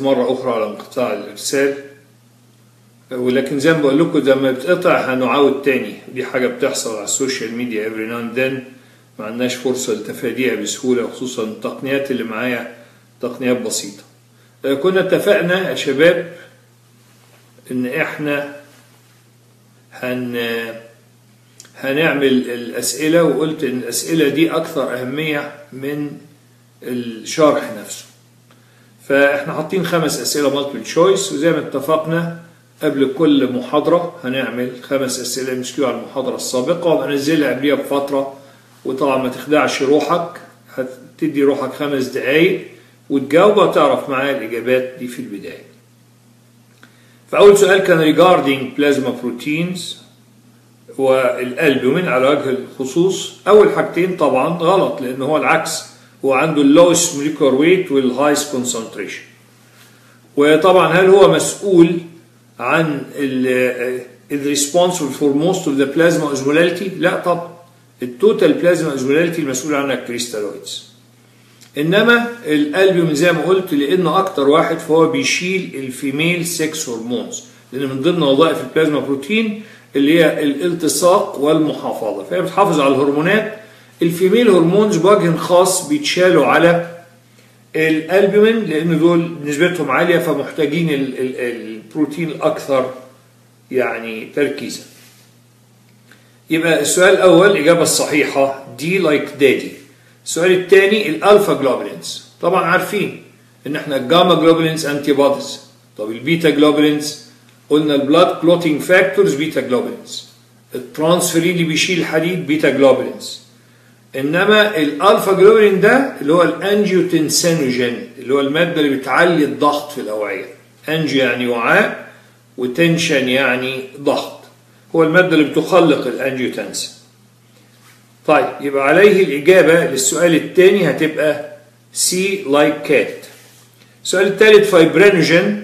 مرة أخرى على انقطاع الإرسال ولكن زي ما بقول لكم لما بتقطع هنعاود تاني دي حاجة بتحصل على السوشيال ميديا افري ناو اند ذن ما عندناش فرصة لتفاديها بسهولة خصوصا التقنيات اللي معايا تقنيات بسيطة كنا اتفقنا يا شباب ان احنا هن هنعمل الأسئلة وقلت إن الأسئلة دي أكثر أهمية من الشرح نفسه فإحنا حاطين خمس أسئلة مالتيبل تشويس وزي ما اتفقنا قبل كل محاضرة هنعمل خمس أسئلة مسكيو على المحاضرة السابقة وهنزلها قبليها بفترة وطبعا ما تخدعش روحك هتدي روحك خمس دقايق وتجاوب وتعرف معايا الإجابات دي في البداية فأول سؤال كان regarding plasma proteins والألبومين على وجه الخصوص أول حاجتين طبعا غلط لأن هو العكس هو عنده اللوست موليكولار ويت والهايست كونسنتريشن وطبعا هل هو مسؤول عن الريسبونسبل فور موست اوف ذا بلازما اوزمولاليتي؟ لا طبعا التوتال بلازما اوزمولاليتي المسؤول عنها الكريستالويدز انما الالبوم زي ما قلت لانه اكتر واحد فهو بيشيل الفيميل سكس هرمونز لان من ضمن وظائف البلازما بروتين اللي هي الالتصاق والمحافظه فهي بتحافظ على الهرمونات الفيميل هرمونز بوجه خاص بيتشالوا على الالبومين لان دول نسبتهم عاليه فمحتاجين ال ال البروتين الاكثر يعني تركيزا يبقى السؤال الاول الاجابه الصحيحه دي لايك دادي السؤال الثاني الالفا جلوبولينز طبعا عارفين ان احنا الجاما جلوبولينز انتي بوديز طب البيتا جلوبولينز قلنا البلاد كلوتينج فاكتورز بيتا جلوبولينز الترانسفيرين اللي بيشيل حديد بيتا جلوبولينز انما الالفا جلوبولين ده اللي هو الانجيوتنسينوجين اللي هو الماده اللي بتعلي الضغط في الاوعيه انجيو يعني وعاء وتنشن يعني ضغط هو الماده اللي بتخلق الانجيوتنسين طيب يبقى عليه الاجابه للسؤال الثاني هتبقى سي لايك كات السؤال الثالث فايبرينوجين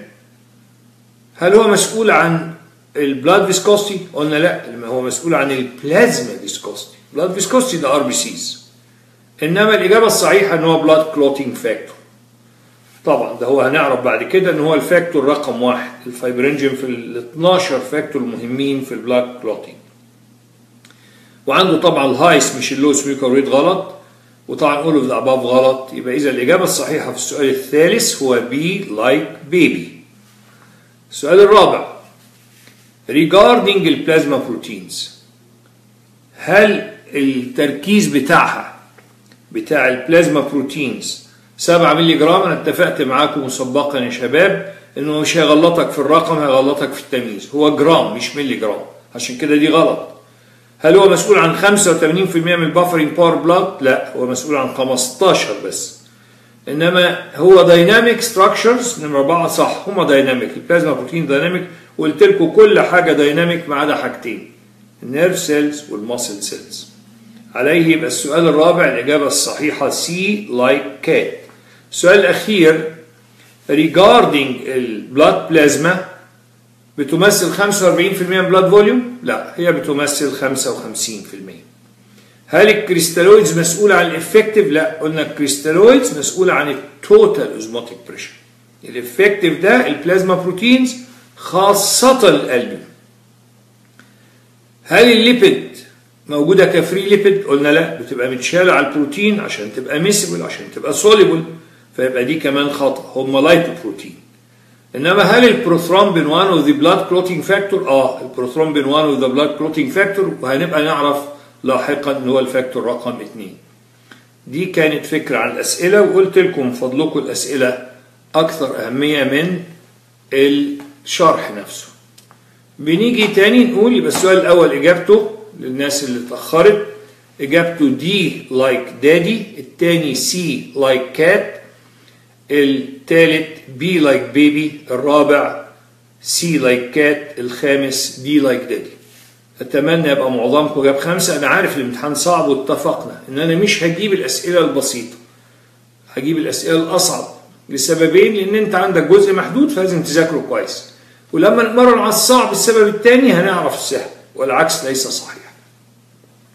هل هو مسؤول عن البلاد فيسكوستي؟ قلنا لا هو مسؤول عن البلازما فيسكوستي بلاد فيسكوستي ده ار بي سيز انما الاجابه الصحيحه ان هو بلاد كلوتينج فاكتور طبعا ده هو هنعرف بعد كده ان هو الفاكتور رقم واحد الفايبرينجين في ال 12 فاكتور المهمين في البلاد كلوتينج وعنده طبعا الهايس مش اللوس ميكرويد غلط وطبعا اول اوف ذا اباف غلط يبقى اذا الاجابه الصحيحه في السؤال الثالث هو بي لايك بيبي السؤال الرابع regarding البلازما بروتينز هل التركيز بتاعها بتاع البلازما بروتينز 7 مللي جرام انا اتفقت معاكم مسبقا يا شباب انه مش هيغلطك في الرقم هيغلطك في التمييز هو جرام مش مللي جرام عشان كده دي غلط هل هو مسؤول عن 85% من البافرين باور بلاد؟ لا هو مسؤول عن 15 بس انما هو دايناميك ستراكشرز نمره 4 صح هما دايناميك البلازما بروتين دايناميك وقلت لكم كل حاجه دايناميك ما عدا حاجتين النيرف سيلز والماسل سيلز عليه يبقى السؤال الرابع الإجابة الصحيحة سي لايك كات السؤال الأخير regarding البلاد بلازما بتمثل 45% من بلاد فوليوم؟ لا هي بتمثل 55% هل الكريستالويدز مسؤولة عن الافكتيف؟ لا قلنا الكريستالويدز مسؤولة عن التوتال اوزموتيك بريشر الافكتيف ده البلازما بروتينز خاصة القلب هل الليبيد موجودة كفري ليبيد؟ قلنا لا بتبقى متشالة على البروتين عشان تبقى ميسبل عشان تبقى سوليبل فيبقى دي كمان خطأ هم لايبوبروتين انما هل البروثرومبين 1 اوف ذا بلاد كلوتينج فاكتور؟ اه البروثرومبين 1 اوف ذا بلاد كلوتينج فاكتور وهنبقى نعرف لاحقا ان هو الفاكتور رقم 2 دي كانت فكرة عن الأسئلة وقلت لكم فضلكم الأسئلة أكثر أهمية من الشرح نفسه بنيجي تاني نقول يبقى السؤال الأول إجابته للناس اللي اتأخرت إجابته دي لايك دادي التاني سي لايك كات التالت بي لايك بيبي الرابع سي لايك كات الخامس دي لايك دادي اتمنى يبقى معظمكم جاب خمسه انا عارف الامتحان صعب واتفقنا ان انا مش هجيب الاسئله البسيطه هجيب الاسئله الاصعب لسببين لان انت عندك جزء محدود فلازم تذاكره كويس ولما نتمرن على الصعب السبب الثاني هنعرف السهل والعكس ليس صحيح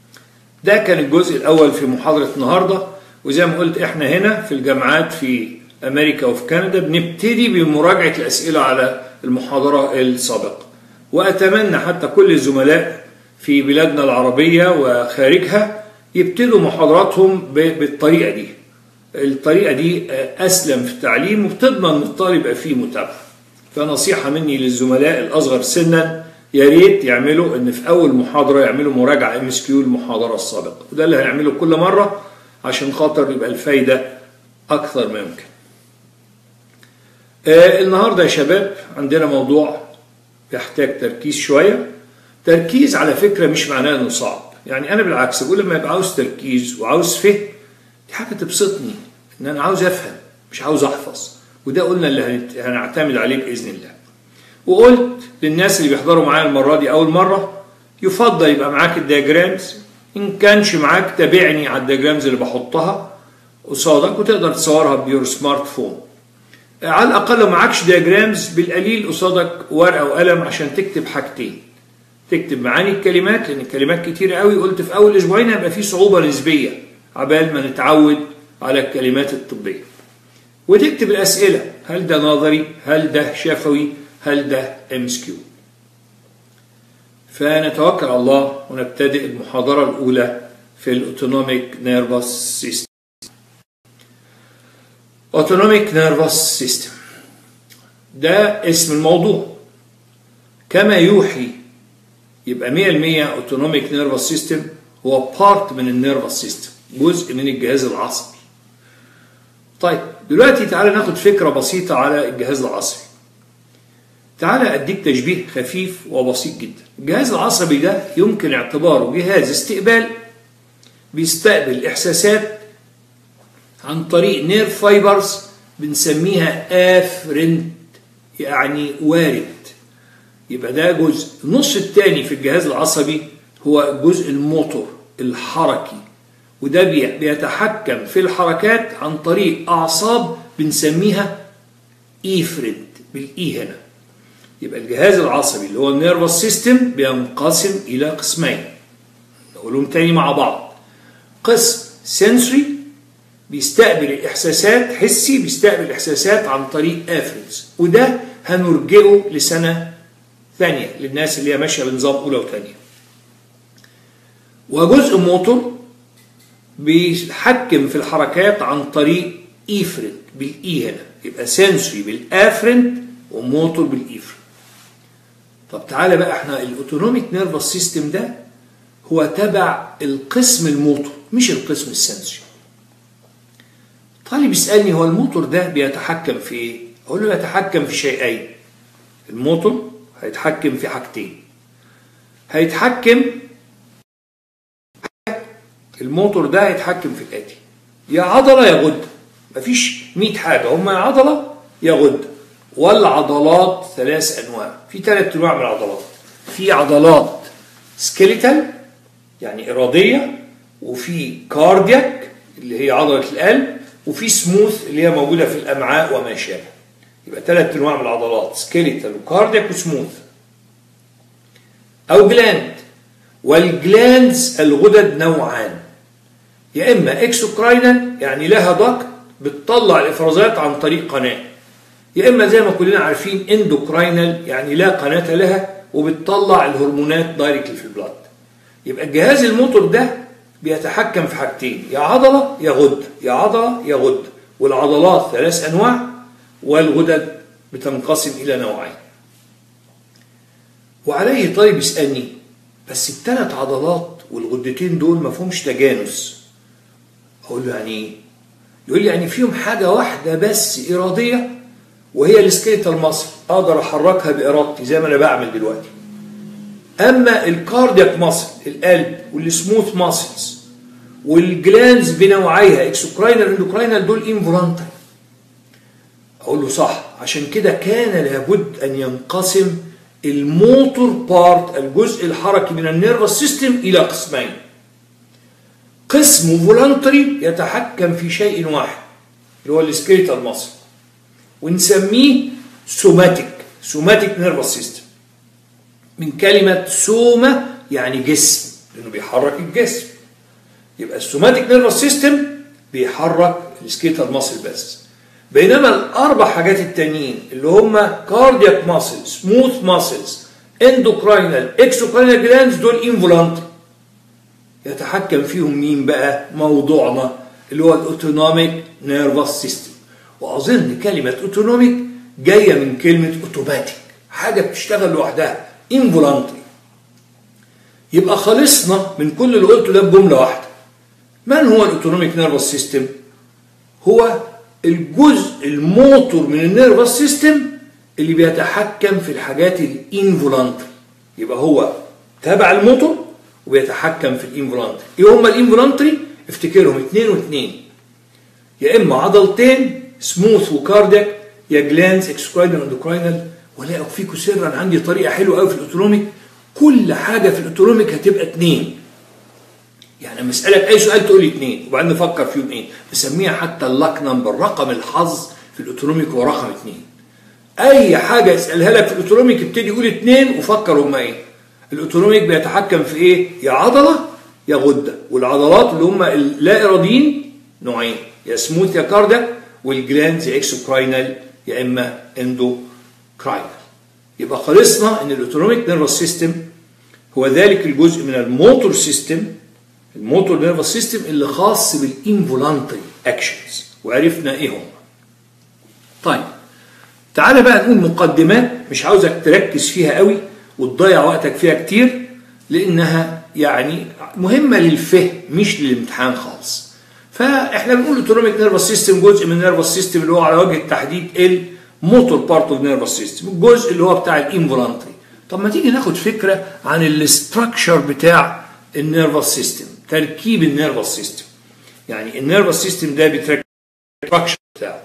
ده كان الجزء الاول في محاضره النهارده وزي ما قلت احنا هنا في الجامعات في امريكا وفي كندا بنبتدي بمراجعه الاسئله على المحاضره السابقه واتمنى حتى كل الزملاء في بلادنا العربيه وخارجها يبتدوا محاضراتهم بالطريقه دي الطريقه دي اسلم في التعليم وبتضمن ان الطالب يبقى فيه متابعه فنصيحه مني للزملاء الاصغر سنا يا ريت يعملوا ان في اول محاضره يعملوا مراجعه ام اس كيو المحاضره السابقه وده اللي هنعمله كل مره عشان خاطر يبقى الفايده اكثر ما يمكن آه النهارده يا شباب عندنا موضوع يحتاج تركيز شويه تركيز على فكره مش معناه انه صعب يعني انا بالعكس بقول لما يبقى عاوز تركيز وعاوز فهم دي حاجه تبسطني ان انا عاوز افهم مش عاوز احفظ وده قلنا اللي هنعتمد عليه باذن الله وقلت للناس اللي بيحضروا معايا المره دي اول مره يفضل يبقى معاك الدياجرامز ان كانش معاك تابعني على الدياجرامز اللي بحطها قصادك وتقدر تصورها بيور سمارت فون على الاقل لو معكش دياجرامز بالقليل قصادك ورقه وقلم عشان تكتب حاجتين تكتب معاني الكلمات لان الكلمات كتيره قوي قلت في اول اسبوعين هيبقى في صعوبه نسبيه عبال ما نتعود على الكلمات الطبيه وتكتب الاسئله هل ده نظري هل ده شفوي هل ده ام اس كيو فنتوكل على الله ونبتدئ المحاضره الاولى في الاوتونوميك نيرفس سيستم اوتونوميك نيرفس سيستم ده اسم الموضوع كما يوحي يبقى 100% اوتونوميك نيرفس سيستم هو بارت من النيرفس سيستم جزء من الجهاز العصبي طيب دلوقتي تعالى ناخد فكرة بسيطة على الجهاز العصبي تعالى أديك تشبيه خفيف وبسيط جدا الجهاز العصبي ده يمكن اعتباره جهاز استقبال بيستقبل إحساسات عن طريق نير فايبرز بنسميها افرنت يعني وارد يبقى ده جزء النص الثاني في الجهاز العصبي هو الجزء الموتور الحركي وده بيتحكم في الحركات عن طريق اعصاب بنسميها ايفرنت بالاي هنا يبقى الجهاز العصبي اللي هو النيرفس سيستم بينقسم الى قسمين نقولهم تاني مع بعض قسم سنسوري بيستقبل الاحساسات حسي بيستقبل الاحساسات عن طريق افرنس وده هنرجئه لسنه ثانيه للناس اللي هي ماشيه بنظام اولى وثانيه وجزء موتور بيتحكم في الحركات عن طريق ايفرنت بالاي هنا يبقى سنسوري بالافرنت وموتور بالايفرنت طب تعالى بقى احنا الاوتونوميك نيرفس سيستم ده هو تبع القسم الموتور مش القسم السنسوري طالب يسالني هو الموتور ده بيتحكم في ايه اقول له يتحكم في شيئين الموتور هيتحكم في حاجتين هيتحكم الموتور ده هيتحكم في الاتي يا عضله يا غده مفيش 100 حاجه هما يا عضله يا غده والعضلات ثلاث انواع في ثلاث انواع من العضلات في عضلات سكيليتال يعني اراديه وفي كاردياك اللي هي عضله القلب وفي سموث اللي هي موجوده في الامعاء وما شابه يبقى ثلاث انواع من العضلات سكيليتال وكاردياك وسموث او جلاند والجلاندز الغدد نوعان يا اما اكسوكراينال يعني لها ضغط بتطلع الافرازات عن طريق قناه يا اما زي ما كلنا عارفين اندوكراينال يعني لا قناه لها وبتطلع الهرمونات دايركتلي في البلاد يبقى الجهاز الموتور ده بيتحكم في حاجتين يا عضله يا غده يا عضله يا غده والعضلات ثلاث انواع والغدد بتنقسم الى نوعين وعليه طيب يسالني بس الثلاث عضلات والغدتين دول ما فيهمش تجانس اقول له يعني ايه يقول لي يعني فيهم حاجه واحده بس اراديه وهي السكيلتال ماسل اقدر احركها بارادتي زي ما انا بعمل دلوقتي اما الكاردياك ماسل القلب والسموث ماسلز والجلانز بنوعيها اكسوكراينال اندوكراينال دول انفولانتري اقول له صح عشان كده كان لابد ان ينقسم الموتور بارت الجزء الحركي من النيرفس سيستم الى قسمين قسم فولنتري يتحكم في شيء واحد اللي هو السكيلتال ماسل ونسميه سوماتيك سوماتيك نيرفس سيستم من كلمة سوما يعني جسم لأنه بيحرك الجسم يبقى السوماتيك نيرفس سيستم بيحرك السكيتال ماسل بس بينما الاربع حاجات التانيين اللي هم كاردياك ماسل سموث ماسلز اندوكراينال اكسوكراينال جلاندز دول انفولانتري يتحكم فيهم مين بقى موضوعنا اللي هو الاوتونوميك نيرفس سيستم واظن كلمه اوتونوميك جايه من كلمه اوتوماتيك حاجه بتشتغل لوحدها انفولانتري يبقى خلصنا من كل اللي قلته ده بجمله واحده من هو الاوتونوميك نيرفس سيستم هو الجزء الموتور من النيرفس سيستم اللي بيتحكم في الحاجات الانفولانتري يبقى هو تابع الموتور وبيتحكم في الانفولانتري ايه هما الانفولانتري افتكرهم اتنين واتنين يا اما عضلتين سموث وكاردياك يا جلانز اكسكراينال اندوكراينال ولا اخفيكم سرا عندي طريقه حلوه قوي في الاوتونوميك كل حاجه في الاوتونوميك هتبقى اتنين يعني لما اسالك اي سؤال تقول لي اتنين وبعدين نفكر فيهم ايه بسميها حتى اللاك نمبر رقم الحظ في الاوتونوميك هو رقم اتنين اي حاجه اسالها لك في الاوتونوميك ابتدي قول اتنين وفكر هما ايه الاوتونوميك بيتحكم في ايه يا عضله يا غده والعضلات اللي هم اللا اراديين نوعين يا سموث يا كاردياك والجلاندز يا اكسوكراينال يا اما اندوكراينال يبقى خلصنا ان الاوتونوميك نيرفس سيستم هو ذلك الجزء من الموتور سيستم الموتور نيرفس سيستم اللي خاص بالانفولانتري اكشنز وعرفنا ايه هم طيب تعالى بقى نقول مقدمات مش عاوزك تركز فيها قوي وتضيع وقتك فيها كتير لانها يعني مهمه للفهم مش للامتحان خالص فاحنا بنقول اوتونوميك نيرفس سيستم جزء من النيرفس سيستم اللي هو على وجه التحديد الموتور بارت اوف نيرفس سيستم الجزء اللي هو بتاع الانفولانتري طب ما تيجي ناخد فكره عن الاستراكشر بتاع النيرفس سيستم تركيب النيرفس سيستم يعني النيرفس سيستم ده بيتركب الستراكشر بتاعه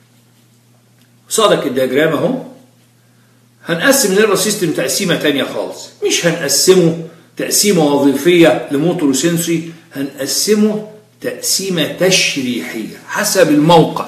قصادك الدياجرام اهو هنقسم النيرفس سيستم تقسيمه تانية خالص مش هنقسمه تقسيمه وظيفيه لموتور وسنسوري هنقسمه تقسيمه تشريحيه حسب الموقع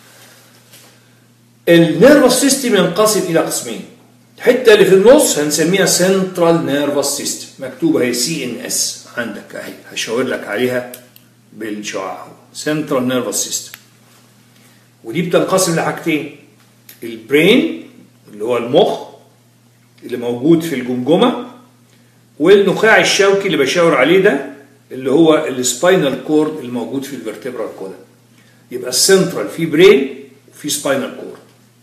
النيرفس سيستم ينقسم الى قسمين الحته اللي في النص هنسميها سنترال نيرفس سيستم مكتوبه هي سي ان اس عندك اهي هشاور لك عليها بالشعاع سنترال نيرفس سيستم ودي بتنقسم لحاجتين البرين اللي هو المخ اللي موجود في الجمجمه والنخاع الشوكي اللي بشاور عليه ده اللي هو السباينال كورد الموجود في الفرتبرال كولم يبقى السنترال في برين وفي سباينال كورد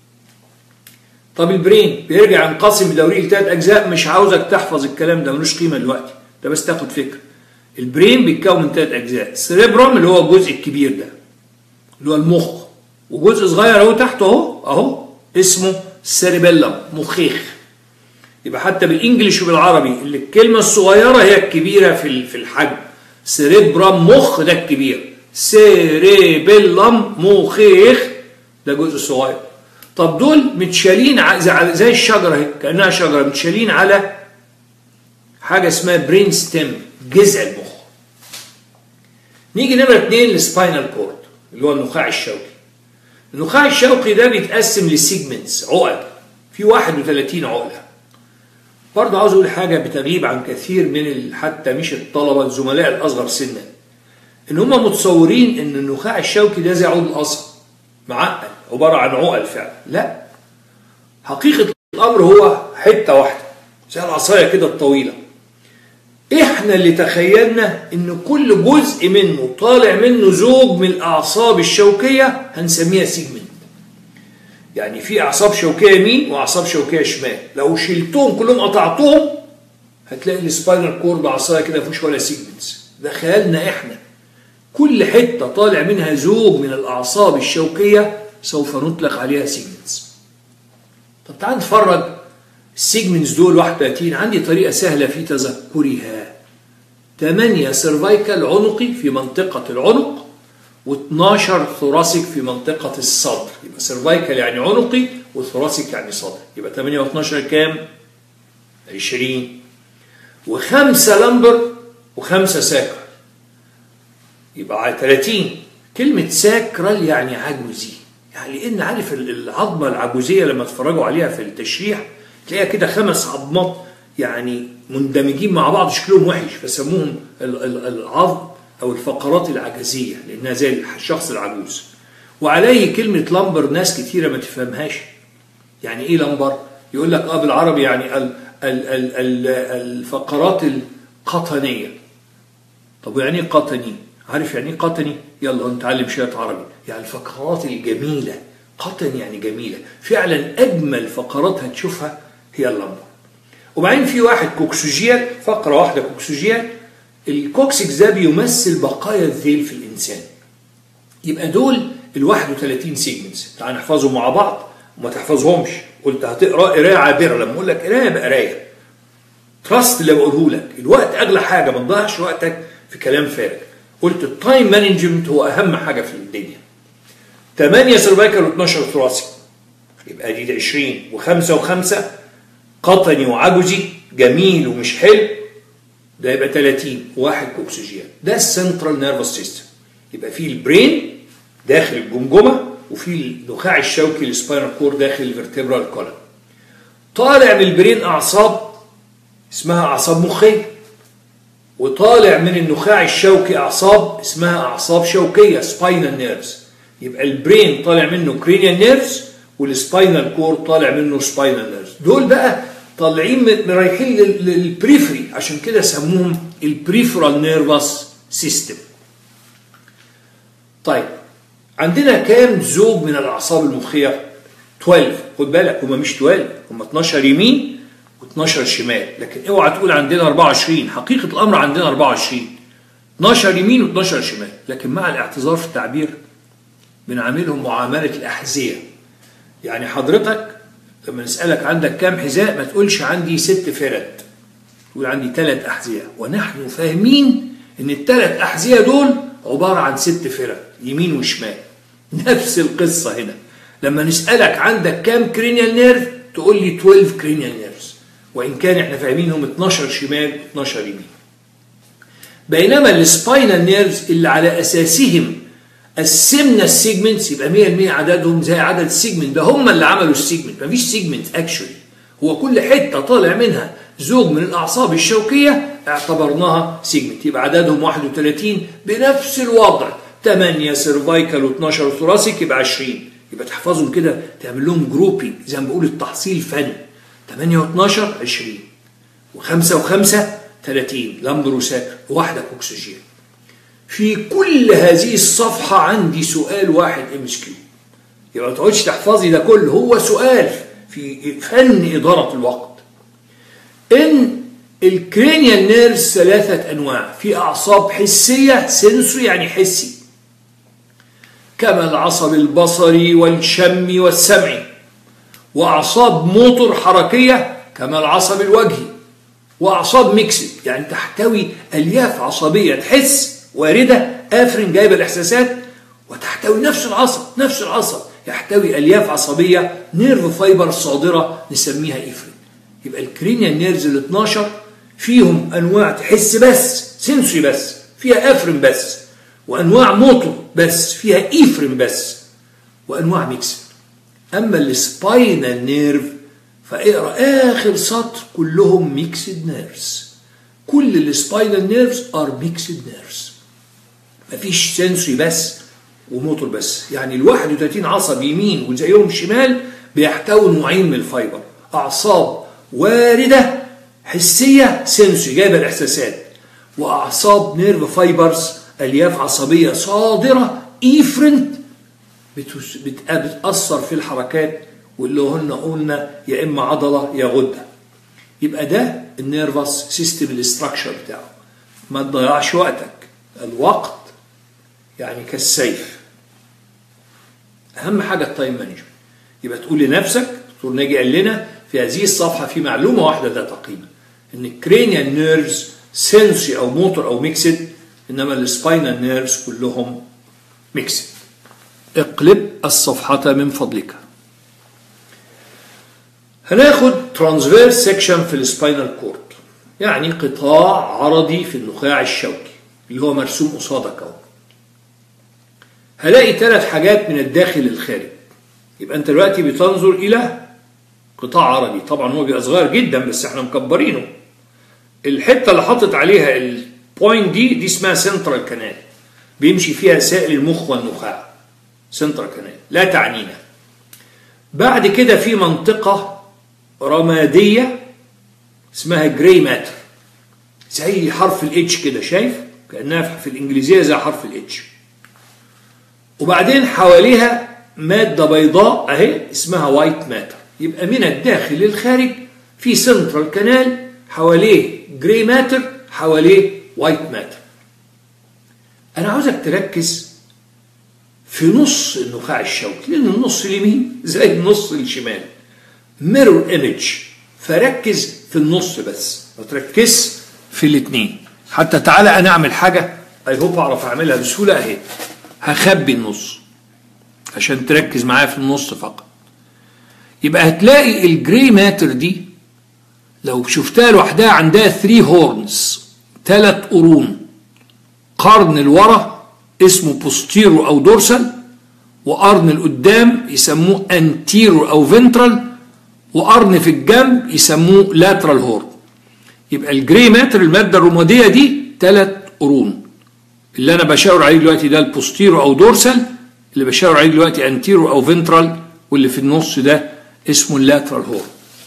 طب البرين بيرجع ينقسم بدوريه لثلاث اجزاء مش عاوزك تحفظ الكلام ده ملوش قيمه دلوقتي ده بس تاخد فكره البرين بيتكون من ثلاث اجزاء السريبرم اللي هو الجزء الكبير ده اللي هو المخ وجزء صغير اهو تحته اهو اهو اسمه سيربيلم مخيخ يبقى حتى بالانجلش وبالعربي اللي الكلمه الصغيره هي الكبيره في في الحجم سيريبرم مخ ده الكبير سيريبيلم مخيخ ده جزء صغير طب دول متشالين زي الشجره اهي كانها شجره متشالين على حاجه اسمها برين ستيم جذع المخ نيجي نمره اثنين للسباينال كورد اللي هو النخاع الشوكي النخاع الشوكي ده بيتقسم لسيجمنتس عقد في 31 عقله برضه عاوز اقول حاجه بتغيب عن كثير من حتى مش الطلبه الزملاء الاصغر سنا ان هم متصورين ان النخاع الشوكي ده زي عود القصب معقد عباره عن عقل فعلا لا حقيقه الامر هو حته واحده زي العصايه كده الطويله احنا اللي تخيلنا ان كل جزء منه طالع منه زوج من الاعصاب الشوكيه هنسميها سيجمنت يعني في اعصاب شوكيه يمين واعصاب شوكيه شمال لو شلتهم كلهم قطعتهم هتلاقي السباينال كورد عصايه كده مفيش ولا سيجمنتس ده خيالنا احنا كل حته طالع منها زوج من الاعصاب الشوكيه سوف نطلق عليها سيجمنتس طب تعال نتفرج السيجمنتس دول 31 عندي طريقه سهله في تذكرها 8 سيرفايكال عنقي في منطقه العنق و12 ثوراسيك في منطقة الصدر يبقى سيرفايكال يعني عنقي وثوراسيك يعني صدر يبقى 8 و12 كام؟ 20 وخمسة لمبر وخمسة ساكر يبقى 30 كلمة ساكرال يعني عجوزي يعني لأن عارف العظمة العجوزية لما تتفرجوا عليها في التشريح تلاقيها كده خمس عظمات يعني مندمجين مع بعض شكلهم وحش فسموهم العظم أو الفقرات العجزية لأنها زي الشخص العجوز وعليه كلمة لمبر ناس كتيرة ما تفهمهاش يعني ايه لمبر يقول لك اه بالعربي يعني ال ال ال ال الفقرات القطنية طب ويعني ايه قطني عارف يعني ايه قطني يلا نتعلم شوية عربي يعني الفقرات الجميلة قطن يعني جميلة فعلا أجمل فقرات هتشوفها هي اللمبر وبعدين في واحد كوكسوجيال فقرة واحدة كوكسوجيال الكوكسكس ده بيمثل بقايا الذيل في الإنسان يبقى دول ال 31 سيجمنتس تعال نحفظهم مع بعض وما تحفظهمش قلت هتقرا قرايه عابره لما اقول لك قرايه يبقى قرايه تراست اللي بقوله لك الوقت اغلى حاجه ما تضيعش وقتك في كلام فارغ قلت التايم مانجمنت هو اهم حاجه في الدنيا 8 سيرفايكال و12 ثراسي يبقى دي 20 و5 و5 قطني وعجزي جميل ومش حلو ده يبقى 30 واحد كوكسجين ده السنترال نيرفس سيستم يبقى فيه البرين داخل الجمجمه وفي النخاع الشوكي السباينال كور داخل الفرتبرال كولم طالع من البرين اعصاب اسمها اعصاب مخيه وطالع من النخاع الشوكي اعصاب اسمها اعصاب شوكيه سباينال نيرفز يبقى البرين طالع منه كرينيال نيرفز والسباينال كور طالع منه سباينال نيرفز دول بقى طالعين من رايحين للبريفري عشان كده سموهم البريفرال نيرفس سيستم طيب عندنا كام زوج من الاعصاب المخيه 12 خد بالك هم مش 12 هم 12 يمين و12 شمال لكن اوعى تقول عندنا 24 حقيقه الامر عندنا 24 12 يمين و12 شمال لكن مع الاعتذار في التعبير بنعاملهم معامله الاحذيه يعني حضرتك لما نسالك عندك كام حذاء ما تقولش عندي ست فرد تقول عندي ثلاث احذيه ونحن فاهمين ان الثلاث احذيه دول عباره عن ست فرد يمين وشمال نفس القصة هنا لما نسألك عندك كام كرينيال نيرف تقول لي 12 كرينيال نيرفز وإن كان احنا فاهمينهم 12 شمال 12 يمين بينما السباينال نيرفز اللي على أساسهم قسمنا السيجمنتس يبقى 100% عددهم زي عدد السيجمنت ده هم اللي عملوا السيجمنت مفيش سيجمنت اكشولي هو كل حته طالع منها زوج من الاعصاب الشوكيه اعتبرناها سيجمنت يبقى عددهم 31 بنفس الوضع 8 سيرفايكال و12 ثوراسيك يبقى 20 يبقى تحفظهم كده تعمل لهم جروبينج زي ما بقول التحصيل فن 8 و12 20 و5 و5 30 لمبر وساكر واحده اكسجين في كل هذه الصفحه عندي سؤال واحد ام اس كيو يبقى ما تقعدش تحفظي ده كله هو سؤال في فن اداره الوقت ان الكرينيال نيرز ثلاثه انواع في اعصاب حسيه سنسوري يعني حسي كما العصب البصري والشمي والسمعي وأعصاب موتور حركية كما العصب الوجهي وأعصاب ميكسد يعني تحتوي ألياف عصبية تحس واردة آفرين جايبة الإحساسات وتحتوي نفس العصب نفس العصب يحتوي ألياف عصبية نيرف فايبر صادرة نسميها إفرين يبقى الكرينيال نيرز ال 12 فيهم أنواع تحس بس سنسوري بس فيها أفرين بس وانواع موتور بس فيها ايفرين بس وانواع ميكس اما السباينال نيرف فاقرا اخر سطر كلهم ميكسد نيرفز كل السباينال نيرفز ار ميكسد نيرفز مفيش سنسوري بس وموتور بس يعني ال 31 عصب يمين وزيهم شمال بيحتوي نوعين من الفايبر اعصاب وارده حسيه سنسوري جايبه الاحساسات واعصاب نيرف فايبرز الياف عصبيه صادره ايفرنت بتاثر في الحركات واللي هن قلنا يا اما عضله يا غده يبقى ده النيرفس سيستم الاستراكشر بتاعه ما تضيعش وقتك الوقت يعني كالسيف اهم حاجه التايم مانجمنت يبقى تقول لنفسك دكتور ناجي قال لنا في هذه الصفحه في معلومه واحده ذات قيمه ان الكرينيال نيرفز سنسي او موتور او ميكسد انما السباينال نيرفز كلهم ميكسد اقلب الصفحة من فضلك هناخد ترانسفيرس سيكشن في السباينال كورد يعني قطاع عرضي في النخاع الشوكي اللي هو مرسوم قصادك اهو هلاقي ثلاث حاجات من الداخل للخارج يبقى انت دلوقتي بتنظر الى قطاع عرضي طبعا هو بيبقى صغير جدا بس احنا مكبرينه الحته اللي حاطط عليها البوينت دي دي اسمها سنترال كانال بيمشي فيها سائل المخ والنخاع سنترال كانال لا تعنينا بعد كده في منطقة رمادية اسمها جراي ماتر زي حرف الاتش كده شايف كأنها في الإنجليزية زي حرف الاتش وبعدين حواليها مادة بيضاء أهي اسمها وايت ماتر يبقى من الداخل للخارج في سنترال كانال حواليه جراي ماتر حواليه وايت ماتر أنا عاوزك تركز في نص النخاع الشوكي لأن النص اليمين زي النص الشمال ميرور ايمج فركز في النص بس ما تركز في الاثنين حتى تعالى انا اعمل حاجه اي هوب اعرف اعملها بسهوله اهي هخبي النص عشان تركز معايا في النص فقط يبقى هتلاقي الجري ماتر دي لو شفتها لوحدها عندها 3 هورنز ثلاث قرون قرن الورا اسمه بوستيرو او دورسال وقرن القدام يسموه انتيرو او فنترال وقرن في الجنب يسموه لاترال هورن يبقى الجري ماتر الماده الرماديه دي ثلاث قرون اللي انا بشاور عليه دلوقتي ده البوستيرو او دورسال اللي بشاور عليه دلوقتي انتيرو او فنترال واللي في النص ده اسمه اللاترال هورن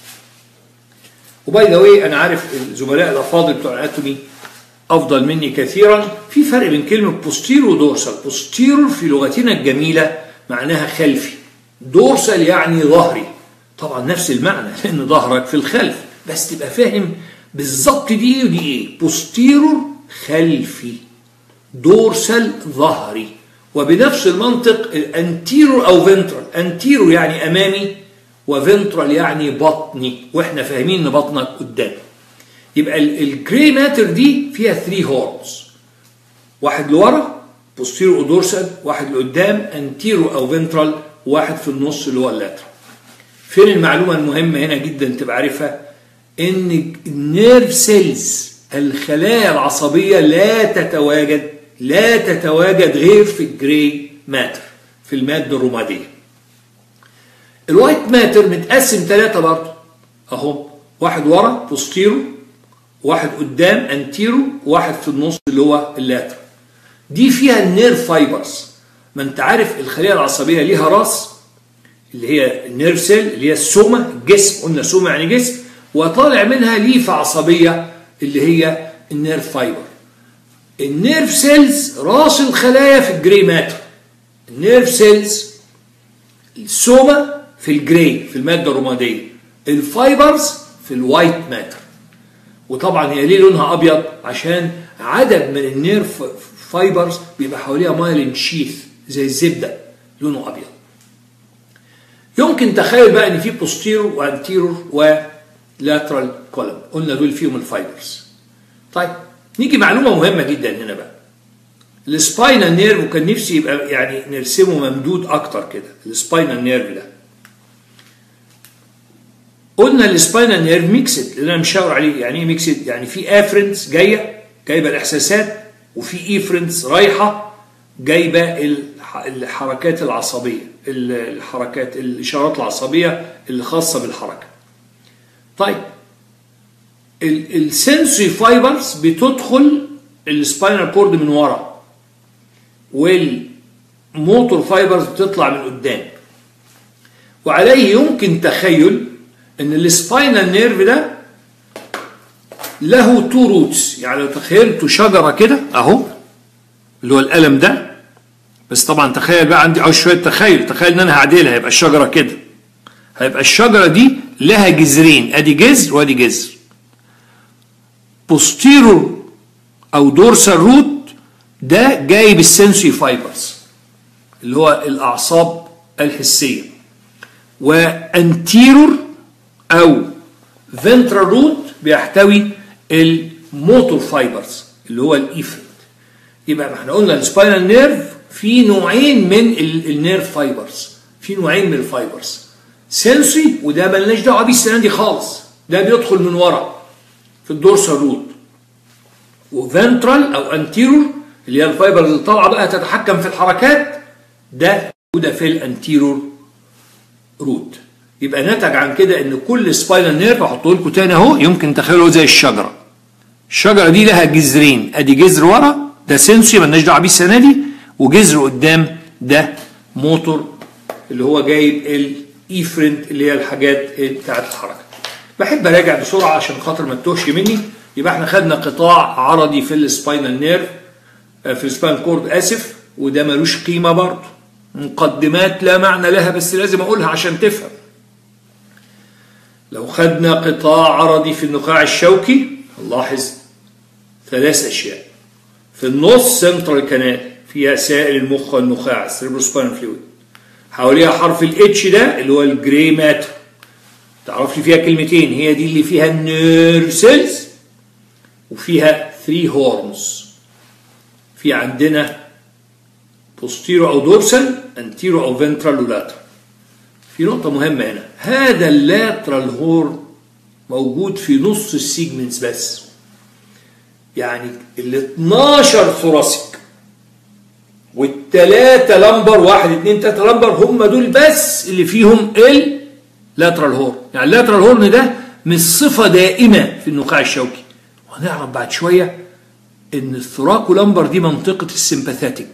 وباي ذا واي انا عارف الزملاء الافاضل بتوع الاناتومي افضل مني كثيرا في فرق بين كلمه بوستيرو ودورسال بوستيرو في لغتنا الجميله معناها خلفي دورسال يعني ظهري طبعا نفس المعنى لان ظهرك في الخلف بس تبقى فاهم بالظبط دي ودي ايه بوستيرور خلفي دورسال ظهري وبنفس المنطق الانتيرور او فنترال انتيرور يعني امامي وفنترال يعني بطني واحنا فاهمين ان بطنك قدام يبقى الجري ماتر دي فيها 3 هورنز واحد لورا بوستيرو دورسال واحد لقدام انتيرو او فنترال واحد في النص اللي هو اللاترال فين المعلومة المهمة هنا جدا تبقى عارفها ان النيرف سيلز الخلايا العصبية لا تتواجد لا تتواجد غير في الجري ماتر في المادة الرمادية الوايت ماتر متقسم ثلاثة برضه اهو واحد ورا بوستيرو واحد قدام انتيرو واحد في النص اللي هو اللاتر دي فيها النيرف فايبرز ما انت عارف الخلية العصبية ليها راس اللي هي النيرف سيل اللي هي السومة الجسم قلنا سومة يعني جسم وطالع منها ليفة عصبية اللي هي النيرف فايبر النيرف سيلز راس الخلايا في الجري ماتر النيرف سيلز السومة في الجري في المادة الرمادية الفايبرز في الوايت ماتر وطبعا هي ليه لونها ابيض عشان عدد من النيرف فايبرز بيبقى حواليها مايلين شيث زي الزبده لونه ابيض يمكن تخيل بقى ان في بوستيرور وانتيرور ولاترال كولم قلنا دول فيهم الفايبرز طيب نيجي معلومه مهمه جدا هنا بقى السباينال نيرف وكان نفسي يبقى يعني نرسمه ممدود اكتر كده السباينال نيرف ده قلنا السباينال نيرف ميكسد اللي انا مشاور عليه يعني ايه ميكسد يعني في افرنس جايه جايبه الاحساسات وفي ايفرنس رايحه جايبه الحركات العصبيه الحركات الاشارات العصبيه اللي خاصه بالحركه طيب السنسوري فايبرز بتدخل السباينال كورد من ورا والموتور فايبرز بتطلع من قدام وعليه يمكن تخيل ان السباينال نيرف ده له تو روتس يعني لو تخيلتوا شجره كده اهو اللي هو القلم ده بس طبعا تخيل بقى عندي عاوز شويه تخيل تخيل ان انا هعدلها هيبقى الشجره كده هيبقى الشجره دي لها جذرين ادي جذر وادي جذر بوستيرور او دورسال روت ده جاي بالسنسوري فايبرز اللي هو الاعصاب الحسيه وانتيرور او فنترال روت بيحتوي الموتور فايبرز اللي هو الايفرنت يبقى ما احنا قلنا السباينال نيرف في نوعين من النيرف فايبرز في نوعين من الفايبرز سنسوري وده ملناش دعوه بيه السنه دي خالص ده بيدخل من ورا في الدورسال روت وفنترال او انتيرور اللي هي الفايبرز اللي طالعه بقى تتحكم في الحركات ده موجوده في الانتيرور روت يبقى نتج عن كده ان كل سباينال نيرف احطه لكم تاني اهو يمكن تخيلوا زي الشجره الشجره دي لها جذرين ادي جذر ورا ده سنسوري مالناش دعوه بيه السنه دي وجذر قدام ده موتور اللي هو جايب الايفرنت اللي هي الحاجات بتاعت الحركه بحب اراجع بسرعه عشان خاطر ما تتوهش مني يبقى احنا خدنا قطاع عرضي في السباينال نيرف في السباين كورد اسف وده ملوش قيمه برضه مقدمات لا معنى لها بس لازم اقولها عشان تفهم لو خدنا قطاع عرضي في النخاع الشوكي نلاحظ ثلاث اشياء في النص سنترال كانال فيها سائل المخ والنخاع السيربروسباينال فلويد حواليها حرف الاتش ده اللي هو الجري ماتر تعرف لي فيها كلمتين هي دي اللي فيها النيرف سيلز وفيها 3 هورنز في عندنا بوستيرو او دورسال انتيرو او فنترال ولاترال في نقطة مهمة هنا هذا اللاترال هورن موجود في نص السيجمنتس بس يعني ال 12 ثوراسيك والثلاثة لمبر واحد اثنين ثلاثة لمبر هم دول بس اللي فيهم اللاترال هورن يعني اللاترال هورن ده مش صفة دائمة في النخاع الشوكي وهنعرف بعد شوية ان الثراكو لمبر دي منطقة السمباثاتيك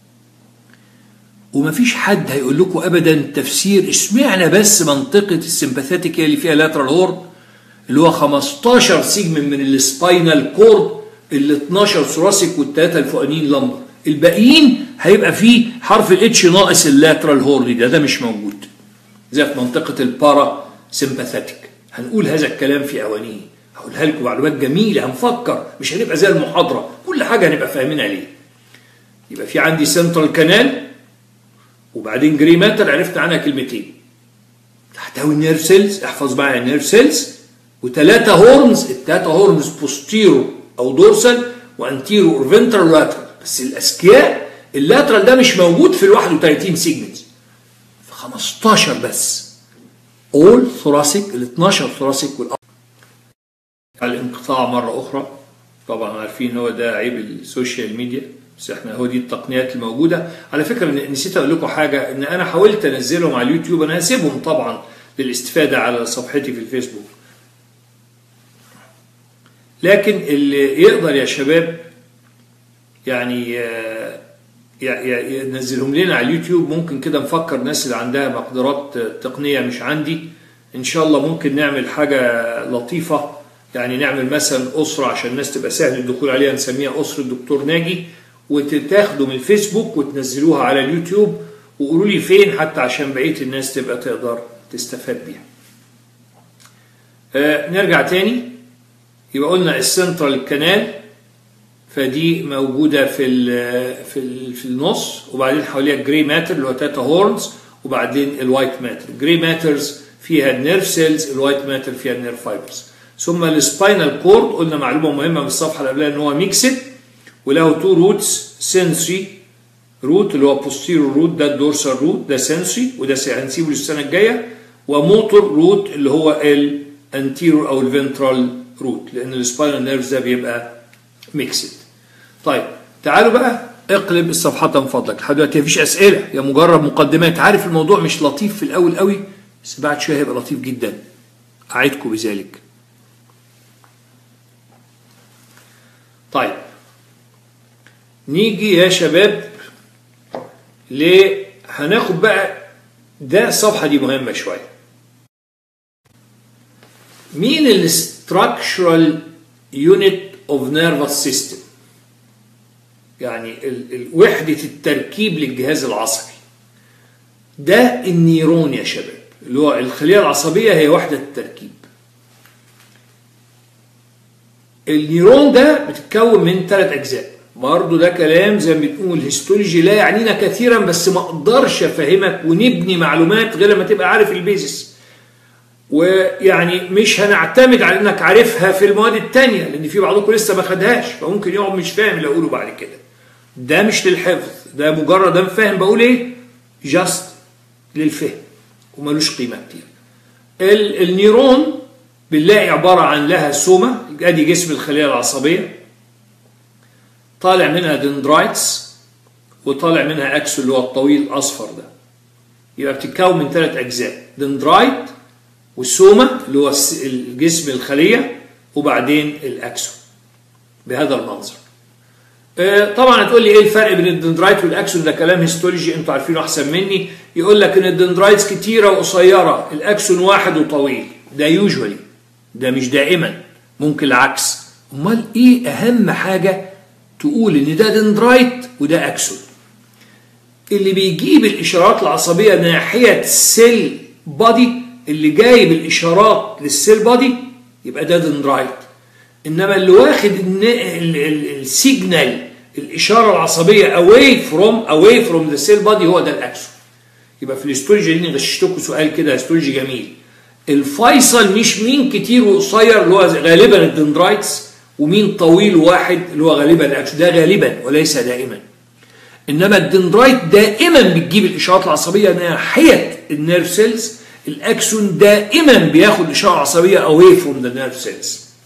ومفيش حد هيقول لكم ابدا تفسير اشمعنى بس منطقة السمباثاتيك هي اللي فيها لاترال هورن اللي هو 15 سيجمنت من السباينال كورد ال 12 ثوراسيك والثلاثه الفوقانيين لمبر الباقيين هيبقى فيه حرف الاتش ناقص اللاترال هورن ده ده مش موجود زي في منطقه البارا سمباثيك هنقول هذا الكلام في اوانيه هقولها لكم معلومات جميله هنفكر مش هنبقى زي المحاضره كل حاجه هنبقى فاهمينها ليه يبقى في عندي سنترال كانال وبعدين جري ماتر عرفت عنها كلمتين تحتوي النيرف سيلز احفظ معايا النيرف سيلز وثلاثه هورنز الثلاثه هورنز بوستيرو او دورسال وانتيرو اور فنترال لاترال بس الاذكياء اللاترال ده مش موجود في ال 31 سيجمنت في 15 بس اول ثوراسيك ال 12 ثوراسيك الانقطاع مره اخرى طبعا عارفين هو ده عيب السوشيال ميديا بس احنا هو دي التقنيات الموجوده على فكره نسيت اقول لكم حاجه ان انا حاولت انزلهم على اليوتيوب انا هسيبهم طبعا للاستفاده على صفحتي في الفيسبوك لكن اللي يقدر يا شباب يعني ينزلهم لنا على اليوتيوب ممكن كده نفكر الناس اللي عندها مقدرات تقنية مش عندي إن شاء الله ممكن نعمل حاجة لطيفة يعني نعمل مثلا أسرة عشان الناس تبقى سهل الدخول عليها نسميها أسرة الدكتور ناجي وتاخدوا من الفيسبوك وتنزلوها على اليوتيوب وقولوا لي فين حتى عشان بقية الناس تبقى تقدر تستفاد بيها. آه نرجع تاني يبقى قلنا السنترال كانال فدي موجودة في ال في ال في النص وبعدين حواليها الجري ماتر اللي هو تاتا هورنز وبعدين الوايت ماتر الجري ماترز فيها النيرف سيلز الوايت ماتر فيها النيرف فايبرز ثم السباينال كورد قلنا معلومة مهمة من الصفحة اللي قبلها ان هو ميكسد وله تو روتس سنسري روت اللي هو بوستيرو روت ده الدورسال روت ده سنسري وده هنسيبه للسنة الجاية وموتور روت اللي هو الانتيرو او الفنترال روت لان السباينال نيرفز ده بيبقى ميكسد طيب تعالوا بقى اقلب الصفحات من فضلك لحد دلوقتي مفيش اسئله هي مجرد مقدمات عارف الموضوع مش لطيف في الاول قوي بس بعد شويه هيبقى لطيف جدا اعدكم بذلك طيب نيجي يا شباب ل هناخد بقى ده الصفحه دي مهمه شويه مين الاستراكشرال يونت اوف نيرفس سيستم يعني وحدة التركيب للجهاز العصبي ده النيرون يا شباب اللي هو الخلية العصبية هي وحدة التركيب النيرون ده بتتكون من ثلاث أجزاء برضه ده كلام زي ما بنقول هيستولوجي لا يعنينا كثيرا بس ما اقدرش افهمك ونبني معلومات غير لما تبقى عارف البيزس ويعني مش هنعتمد على انك عارفها في المواد التانية لان في بعضكم لسه ما خدهاش فممكن يقعد مش فاهم اللي اقوله بعد كده ده مش للحفظ ده مجرد انا فاهم بقول ايه جاست للفهم وملوش قيمه كتير النيرون بنلاقي عباره عن لها سومه ادي جسم الخليه العصبيه طالع منها دندرايتس وطالع منها اكسو اللي هو الطويل الاصفر ده يبقى بتتكون من ثلاث اجزاء دندرايت والسومة اللي هو الجسم الخلية وبعدين الأكسون بهذا المنظر آه، طبعا هتقول لي ايه الفرق بين الدندرايت والاكسون ده كلام هيستولوجي انتوا عارفينه احسن مني يقول لك ان الدندرايتس كتيره وقصيره الاكسون واحد وطويل ده يوجوالي ده مش دائما ممكن العكس امال ايه اهم حاجه تقول ان ده دندرايت وده اكسون اللي بيجيب الاشارات العصبيه ناحيه السيل بادي اللي جايب الاشارات للسيل بادي يبقى ده دندرايت انما اللي واخد السيجنال الاشاره العصبيه away from away from the cell body هو ده الاكسون يبقى في الاستولوجي دي غششتكم سؤال كده استولوجي جميل الفيصل مش مين كتير وقصير اللي هو غالبا الدندرايتس ومين طويل واحد اللي هو غالبا الاكسون ده غالبا وليس دائما انما الدندرايت دائما بتجيب الاشارات العصبيه ناحيه النيرف سيلز الاكسون دائما بياخد اشاره عصبيه away from the nerve cells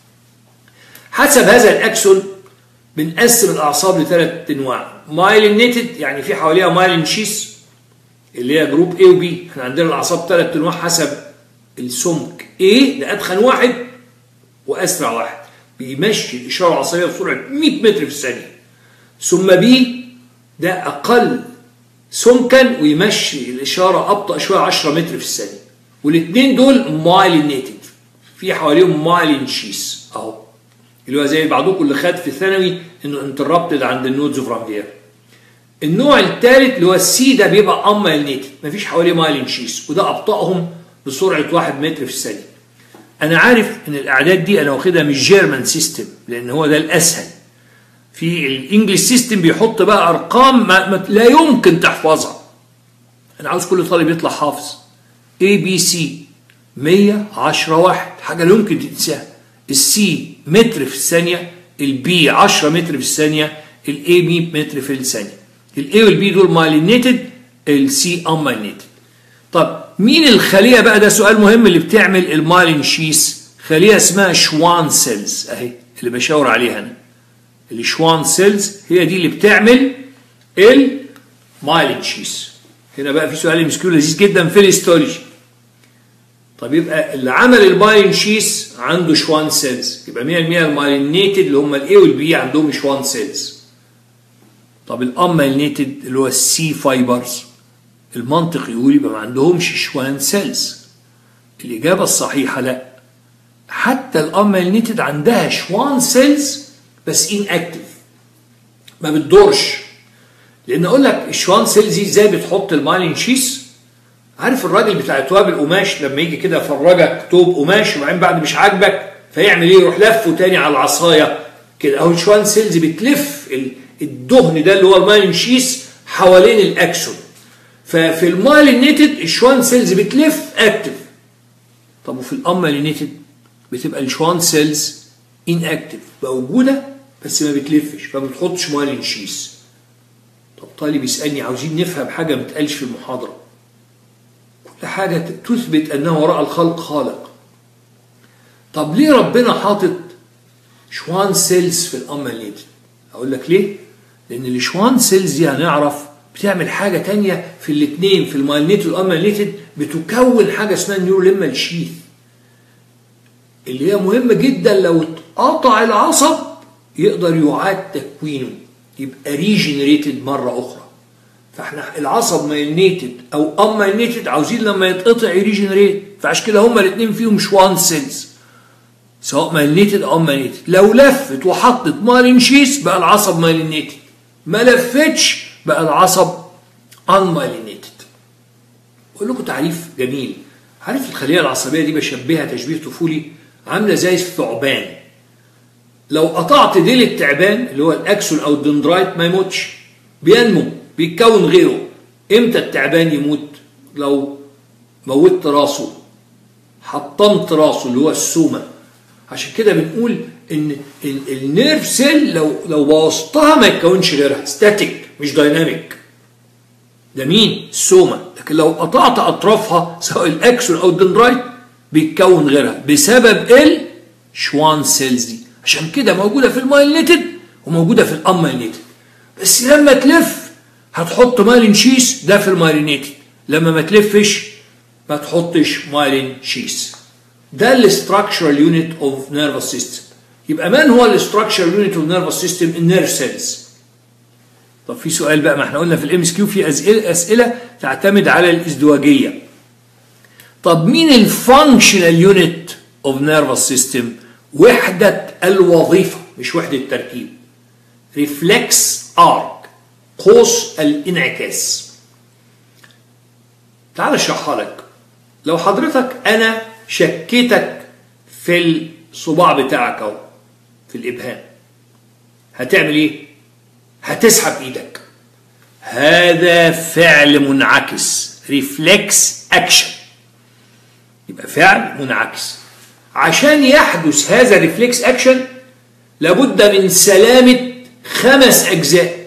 حسب هذا الاكسون بنقسم الاعصاب لثلاث انواع مايلينيتد يعني في حواليها مايلين شيس اللي هي جروب A و B احنا عندنا الاعصاب ثلاث انواع حسب السمك A ده اتخن واحد واسرع واحد بيمشي الاشاره العصبيه بسرعه 100 متر في الثانيه ثم B ده اقل سمكا ويمشي الاشاره ابطا شويه 10 متر في الثانيه والاثنين دول مايلينيتد في حواليهم مايلين شيس اهو اللي هو زي بعضكم اللي خد في الثانوي انه انتربتد عند النودز اوف رامبير النوع الثالث اللي هو السي ده بيبقى امايلينيتد مفيش حواليه مايلين شيس وده ابطاهم بسرعه 1 متر في الثانيه انا عارف ان الاعداد دي انا واخدها من الجيرمان سيستم لان هو ده الاسهل في الانجليش سيستم بيحط بقى ارقام ما ما لا يمكن تحفظها انا عاوز كل طالب يطلع حافظ اي بي سي 110 واحد حاجه لا يمكن تنساها السي متر في الثانيه البي 10 متر في الثانيه الاي 100 متر في الثانيه الاي والبي دول مايلينيتد السي امايلينيتد طب مين الخليه بقى ده سؤال مهم اللي بتعمل المايلين شيس خليه اسمها شوان سيلز اهي اللي بشاور عليها انا الشوان سيلز هي دي اللي بتعمل المايلين شيس هنا بقى في سؤال مسكين لذيذ جدا في الهيستولوجي طب يبقى اللي عمل المايلين شيس عنده شوان سيلز يبقى 100% المايلينيتد اللي هم الاي والبي عندهم شوان سيلز طب الامايلينيتد اللي هو السي فايبرز المنطق يقول يبقى ما عندهمش شوان سيلز الإجابة الصحيحة لا حتى الامايلينيتد عندها شوان سيلز بس ان اكتف ما بتدورش لان اقول لك الشوان سيلز دي ازاي بتحط المايلين شيس عارف الراجل بتاع تواب القماش لما يجي كده يفرجك توب قماش وبعدين بعد مش عاجبك فيعمل ايه يروح لفه تاني على العصايه كده اهو الشوان سيلز بتلف الدهن ده اللي هو المايلين شيس حوالين الاكسون ففي المايلينيتد الشوان سيلز بتلف اكتف طب وفي الامالينيتد بتبقى الشوان سيلز ان اكتف موجوده بس ما بتلفش فما بتحطش مايلين شيس طب طالب يسالني عاوزين نفهم حاجه ما تقالش في المحاضره كل حاجه تثبت انه وراء الخلق خالق طب ليه ربنا حاطط شوان سيلز في الامالينيتد اقول لك ليه لان الشوان سيلز دي هنعرف بتعمل حاجه تانية في الاثنين في المايلينيتد والامالينيتد بتكون حاجه اسمها نيوروليمال شيث اللي هي مهمة جدا لو اتقطع العصب يقدر يعاد تكوينه يبقى ريجنريتد مرة أخرى فاحنا العصب مايلينيتد أو أمايلينيتد عاوزين لما يتقطع يريجنريت فعشان كده هما الاثنين فيهم شوان سيلز سواء مايلينيتد أو أمايلينيتد لو لفت وحطت مايلين شيس بقى العصب مايلينيتد ما لفتش بقى العصب انمايلينيتد أقول لكم تعريف جميل عارف الخلية العصبية دي بشبهها تشبيه طفولي عاملة زي الثعبان لو قطعت ديل التعبان اللي هو الأكسون أو الدندرايت ما يموتش بينمو بيتكون غيره امتى التعبان يموت لو موتت راسه حطمت راسه اللي هو السومة عشان كده بنقول ان النيرف سيل لو لو بوظتها ما يتكونش غيرها ستاتيك مش دايناميك ده مين؟ السومة لكن لو قطعت أطرافها سواء الأكسون أو الدندرايت بيتكون غيرها بسبب الشوان سيلز دي عشان كده موجودة في المايلينيتد وموجودة في الأمايلينيتد بس لما تلف هتحط مايلين شيس ده في المايلينيتد لما ما تلفش ما تحطش مايلين شيس ده الاستراكشرال يونت اوف نيرفس سيستم يبقى من هو الاستراكشرال يونت اوف نيرفس سيستم النيرف سيلز طب في سؤال بقى ما احنا قلنا في الام اس كيو في اسئله اسئله تعتمد على الازدواجيه طب مين الفانكشنال يونت اوف نيرفس سيستم وحده الوظيفه مش وحده التركيب ريفلكس ارك قوس الانعكاس تعال اشرحها لك لو حضرتك انا شكيتك في الصباع بتاعك اهو في الابهام هتعمل ايه هتسحب ايدك هذا فعل منعكس ريفلكس اكشن يبقى فعل منعكس عشان يحدث هذا الريفلكس اكشن لابد من سلامه خمس اجزاء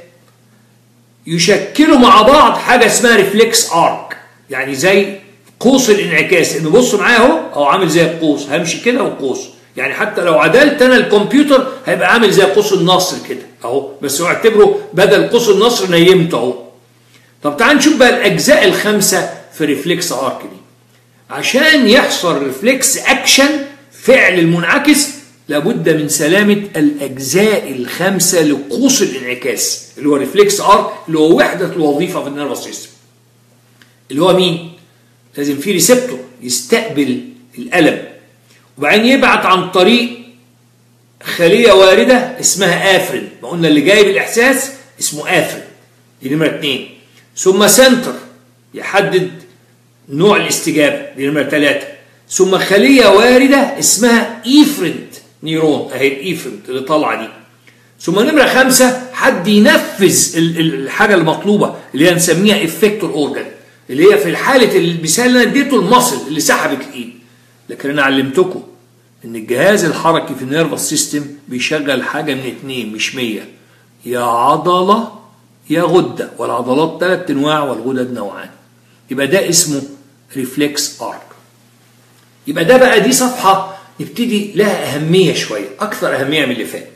يشكلوا مع بعض حاجه اسمها ريفلكس ارك يعني زي قوس الانعكاس انه بص معايا اهو او عامل زي القوس همشي كده وقوس يعني حتى لو عدلت انا الكمبيوتر هيبقى عامل زي قوس النصر كده اهو بس هو اعتبره بدل قوس النصر نيمته اهو طب تعال نشوف بقى الاجزاء الخمسه في ريفلكس ارك دي عشان يحصل ريفلكس اكشن فعل المنعكس لابد من سلامة الأجزاء الخمسة لقوس الانعكاس اللي هو ريفلكس ارك اللي هو وحدة الوظيفة في النيرفس سيستم اللي هو مين؟ لازم في ريسبتور يستقبل الألم وبعدين يبعت عن طريق خلية واردة اسمها آفرين ما قلنا اللي جايب الإحساس اسمه آفرين دي نمرة اتنين ثم سنتر يحدد نوع الاستجابة دي نمرة ثلاثة ثم خلية واردة اسمها إيفرنت نيرون أهي الإيفرنت اللي طالعة دي ثم نمرة خمسة حد ينفذ الحاجة المطلوبة اللي هي نسميها افكتور اورجان اللي هي في حالة المثال اللي انا اديته المصل اللي سحبت الايد لكن انا علمتكم ان الجهاز الحركي في النيرفس سيستم بيشغل حاجة من اتنين مش مية يا عضلة يا غدة والعضلات ثلاث انواع والغدد نوعان يبقى ده اسمه ريفلكس ارك يبقى ده بقى دي صفحة نبتدي لها أهمية شوية أكثر أهمية من اللي فات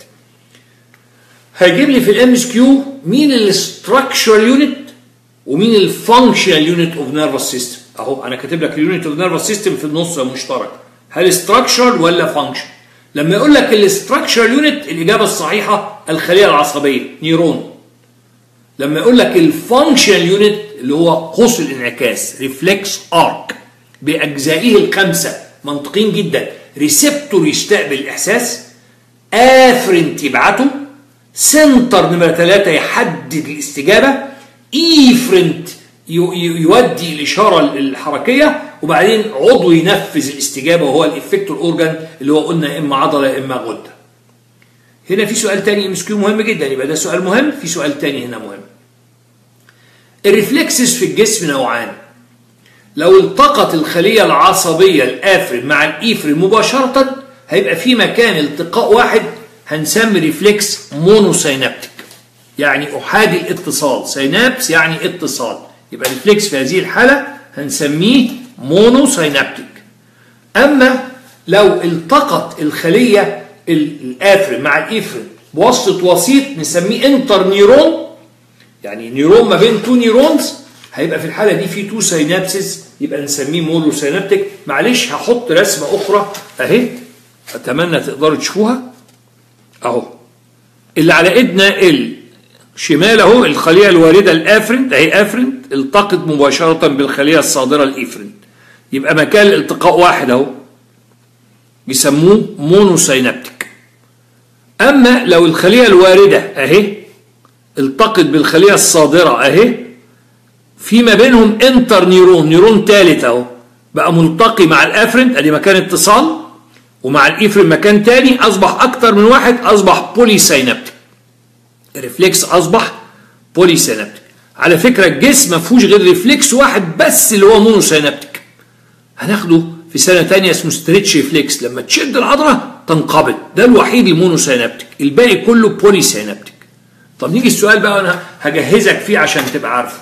هيجيب لي في الام اس كيو مين الاستراكشرال يونت ومين الفانكشنال يونت اوف نيرفس سيستم اهو انا كاتب لك اليونت اوف نيرفس سيستم في النص مشترك هل ستراكشر ولا فانكشن لما يقول لك الاستراكشرال يونت الاجابه الصحيحه الخليه العصبيه نيرون لما يقول لك الفانكشنال يونت اللي هو قوس الانعكاس ريفلكس ارك باجزائه الخمسه منطقيين جدا ريسبتور يستقبل الاحساس افرنت يبعته سنتر نمرة ثلاثة يحدد الاستجابة ايفرنت يودي الإشارة الحركية وبعدين عضو ينفذ الاستجابة وهو الإفكتور أورجان اللي هو قلنا يا إما عضلة يا إما غدة هنا في سؤال تاني ام مهم جدا يبقى ده سؤال مهم في سؤال تاني هنا مهم الريفلكسز في الجسم نوعان لو التقت الخلية العصبية الآفرين مع الإيفرين مباشرة هيبقى في مكان التقاء واحد هنسمي ريفلكس مونوسينابتيك يعني احادي الاتصال سينابس يعني اتصال يبقى ريفلكس في هذه الحاله هنسميه مونوسينابتيك اما لو التقت الخليه الافرين مع الايفرين بواسطه وسيط نسميه انتر نيرون يعني نيرون ما بين تو نيرونز هيبقى في الحاله دي في تو سينابسز يبقى نسميه مونوسينابتيك معلش هحط رسمه اخرى اهي اتمنى تقدروا تشوفوها اهو اللي على ايدنا الشمال اهو الخليه الوارده الافرنت اهي افرنت التقت مباشره بالخليه الصادره الايفرنت يبقى مكان الالتقاء واحد اهو يسموه مونوسينابتيك اما لو الخليه الوارده اهي التقت بالخليه الصادره اهي في ما بينهم انتر نيرون نيرون ثالث اهو بقى ملتقي مع الافرنت ادي مكان اتصال ومع الايفرين مكان تاني اصبح اكتر من واحد اصبح بولي سينابتيك الريفلكس اصبح بولي سينابتيك على فكره الجسم ما فيهوش غير ريفلكس واحد بس اللي هو مونو سينابتيك هناخده في سنه تانية اسمه ستريتش ريفلكس لما تشد العضله تنقبض ده الوحيد المونو سينابتيك الباقي كله بولي سينابتيك طب نيجي السؤال بقى انا هجهزك فيه عشان تبقى عارفه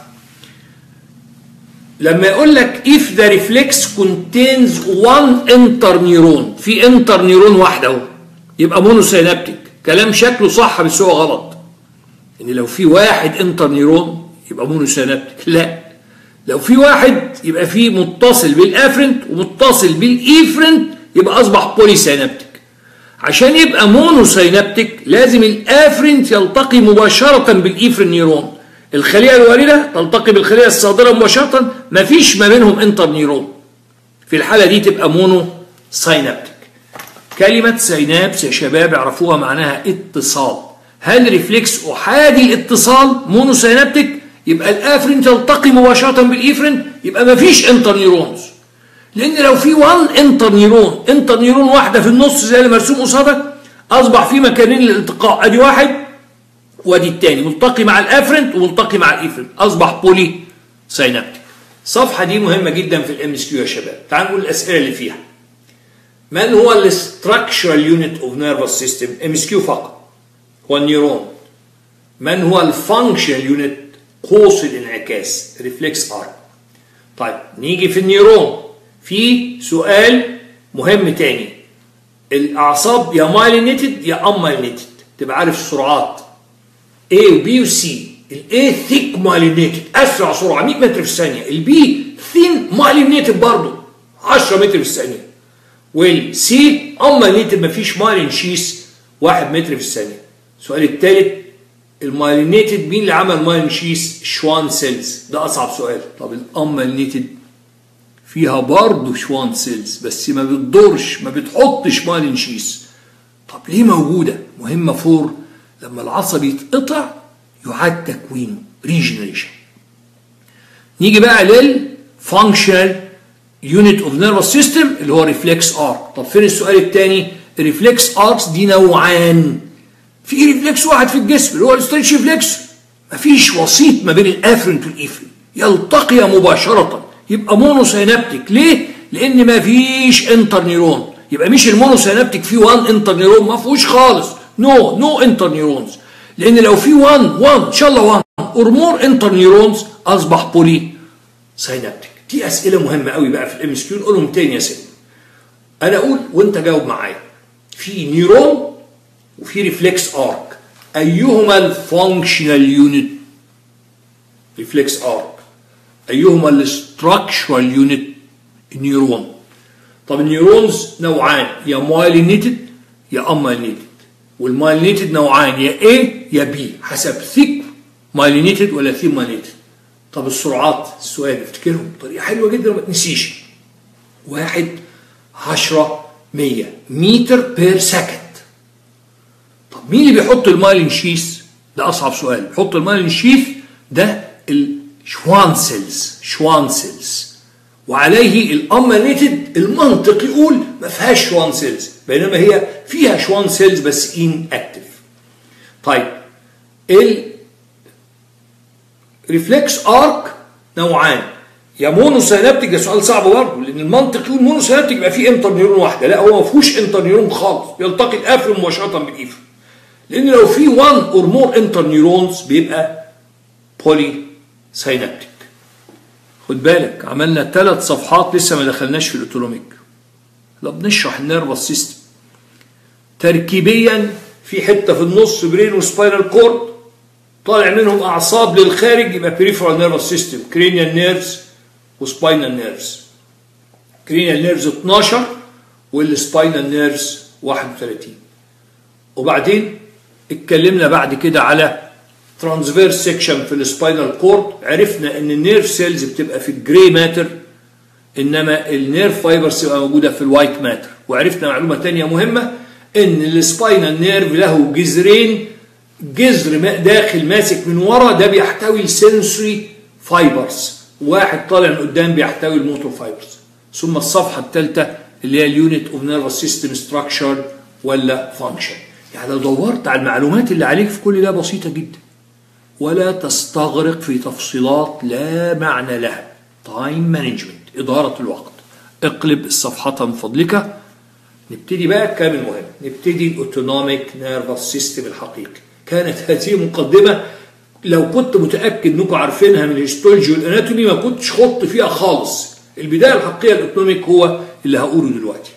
لما يقول لك if the reflex contains one interneuron في انترنيرون واحد اهو يبقى مونوسينابتيك كلام شكله صح بس هو غلط ان لو في واحد انترنيرون يبقى مونوسينابتيك لا لو في واحد يبقى في متصل بالافرنت ومتصل بالايفرنت يبقى اصبح بولي سينابتيك عشان يبقى مونوسينابتيك لازم الافرنت يلتقي مباشره بالايفرين نيرون الخليه الوارده تلتقي بالخليه الصادره مباشره مفيش ما بينهم انتر نيرون في الحاله دي تبقى مونو ساينابتيك كلمه سينابس يا شباب اعرفوها معناها اتصال هل ريفلكس احادي الاتصال مونو ساينابتيك يبقى الافرين تلتقي مباشره بالايفرين يبقى مفيش انتر نيرونز لان لو في 1 انتر نيرون انتر نيرون واحده في النص زي اللي مرسوم قصادك اصبح في مكانين للالتقاء ادي واحد وادي الثاني ملتقي مع الافرنت وملتقي مع الايفرنت اصبح بولي ساينابتيك الصفحه دي مهمه جدا في الام اس كيو يا شباب تعالوا نقول الاسئله اللي فيها من هو الاستراكشرال يونت اوف نيرفس سيستم ام اس كيو فقط هو النيرون من هو الفانكشنال يونت قوس الانعكاس ريفلكس ارك طيب نيجي في النيرون في سؤال مهم تاني الاعصاب يا مايلينيتد يا امايلينيتد تبقى عارف السرعات A و B و C ال A thick myelinated اسرع سرعه 100 متر في الثانيه ال B thin myelinated برضه 10 متر في الثانيه وال C unmyelinated مفيش مايلين شيس 1 متر في الثانيه السؤال الثالث المايلينيتد مين اللي عمل مايلين شيس شوان سيلز ده اصعب سؤال طب الامايلينيتد فيها برضه شوان سيلز بس ما بتدورش ما بتحطش مايلين شيس طب ليه موجوده مهمه فور لما العصب يتقطع يعاد تكوينه ريجنريشن نيجي بقى للفانكشنال يونت اوف نيرفس سيستم اللي هو ريفلكس ارك طب فين السؤال الثاني الريفلكس اركس دي نوعان في ريفلكس واحد في الجسم اللي هو الستريتش ريفلكس مفيش وسيط ما بين الافرنت والافرنت يلتقي مباشره يبقى مونوسينابتيك ليه لان مفيش انتر نيرون يبقى مش المونوسينابتيك فيه 1 انتر نيرون ما فيهوش خالص نو نو انتر نيرونز لان لو في 1 1 ان شاء الله 1 اور مور انتر نيرونز اصبح بولي سينابتيك دي اسئله مهمه قوي بقى في الام اس كيو نقولهم تاني يا سيدي انا اقول وانت جاوب معايا في نيرون وفي ريفلكس ارك ايهما الفانكشنال يونت ريفلكس ارك ايهما الاستراكشرال يونت نيرون طب النيورونز نوعان يا مايلينيتد يا امايلينيتد والمايلينيتد نوعان يا A يا B حسب ثيك مايلينيتد ولا ثي مايلينيتد طب السرعات السؤال افتكرهم بطريقه حلوه جدا وما تنسيش واحد 10 100 متر بير سكند طب مين اللي بيحط المايلين شيس ده اصعب سؤال بيحط المايلين شيث ده الشوان سيلز شوان سيلز وعليه الامانيتد المنطق يقول ما فيهاش شوان سيلز بينما هي فيها شوان سيلز بس ان اكتف طيب الريفلكس ارك نوعان يا مونوسينابتيك ده سؤال صعب برضه لان المنطق يقول مونوسينابتيك يبقى فيه انتر نيرون واحده لا هو ما فيهوش انتر نيرون خالص يلتقي الافرين مباشره بالايفرين لان لو في 1 اور مور انتر نيرونز بيبقى بولي سينابتيك خد بالك عملنا ثلاث صفحات لسه ما دخلناش في الاوتونوميك لا بنشرح النيرفس سيستم تركيبيا في حته في النص برين وسباينال كورد طالع منهم اعصاب للخارج يبقى بريفرال نيرفس سيستم كرينيال نيرفز وسباينال نيرفز كرينيال نيرفز 12 والسباينال نيرفز 31 وبعدين اتكلمنا بعد كده على ترانسفيرس سيكشن في السباينال كورد عرفنا ان النيرف سيلز بتبقى في الجري ماتر انما النيرف فايبرز تبقى موجوده في الوايت ماتر وعرفنا معلومه ثانيه مهمه ان السباينال نيرف له جذرين جذر داخل ماسك من ورا ده بيحتوي السنسوري فايبرز واحد طالع من قدام بيحتوي الموتور فايبرز ثم الصفحه الثالثه اللي هي اليونت اوف نيرفس سيستم ستراكشر ولا فانكشن يعني لو دورت على المعلومات اللي عليك في كل ده بسيطه جدا ولا تستغرق في تفصيلات لا معنى لها تايم مانجمنت إدارة الوقت اقلب الصفحة من فضلك نبتدي بقى الكلام المهم نبتدي الاوتونوميك نيرفس سيستم الحقيقي كانت هذه مقدمة لو كنت متأكد انكم عارفينها من الهيستولوجي والاناتومي ما كنتش خضت فيها خالص البداية الحقيقية الاوتونوميك هو اللي هقوله دلوقتي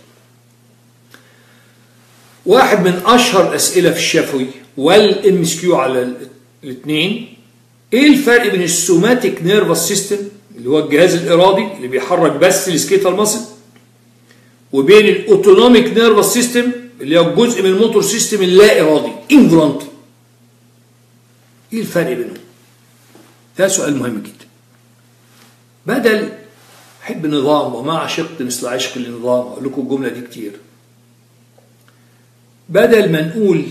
واحد من اشهر الاسئله في الشفوي والام اس كيو على الاثنين ايه الفرق بين السوماتيك نيرفس سيستم اللي هو الجهاز الارادي اللي بيحرك بس السكيتال ماسل وبين الاوتونوميك نيرفس سيستم اللي هو الجزء من الموتور سيستم اللا ارادي انفولانتري ايه الفرق بينهم ده سؤال مهم جدا بدل حب النظام وما عشقت مثل عشق النظام اقول لكم الجمله دي كتير بدل ما نقول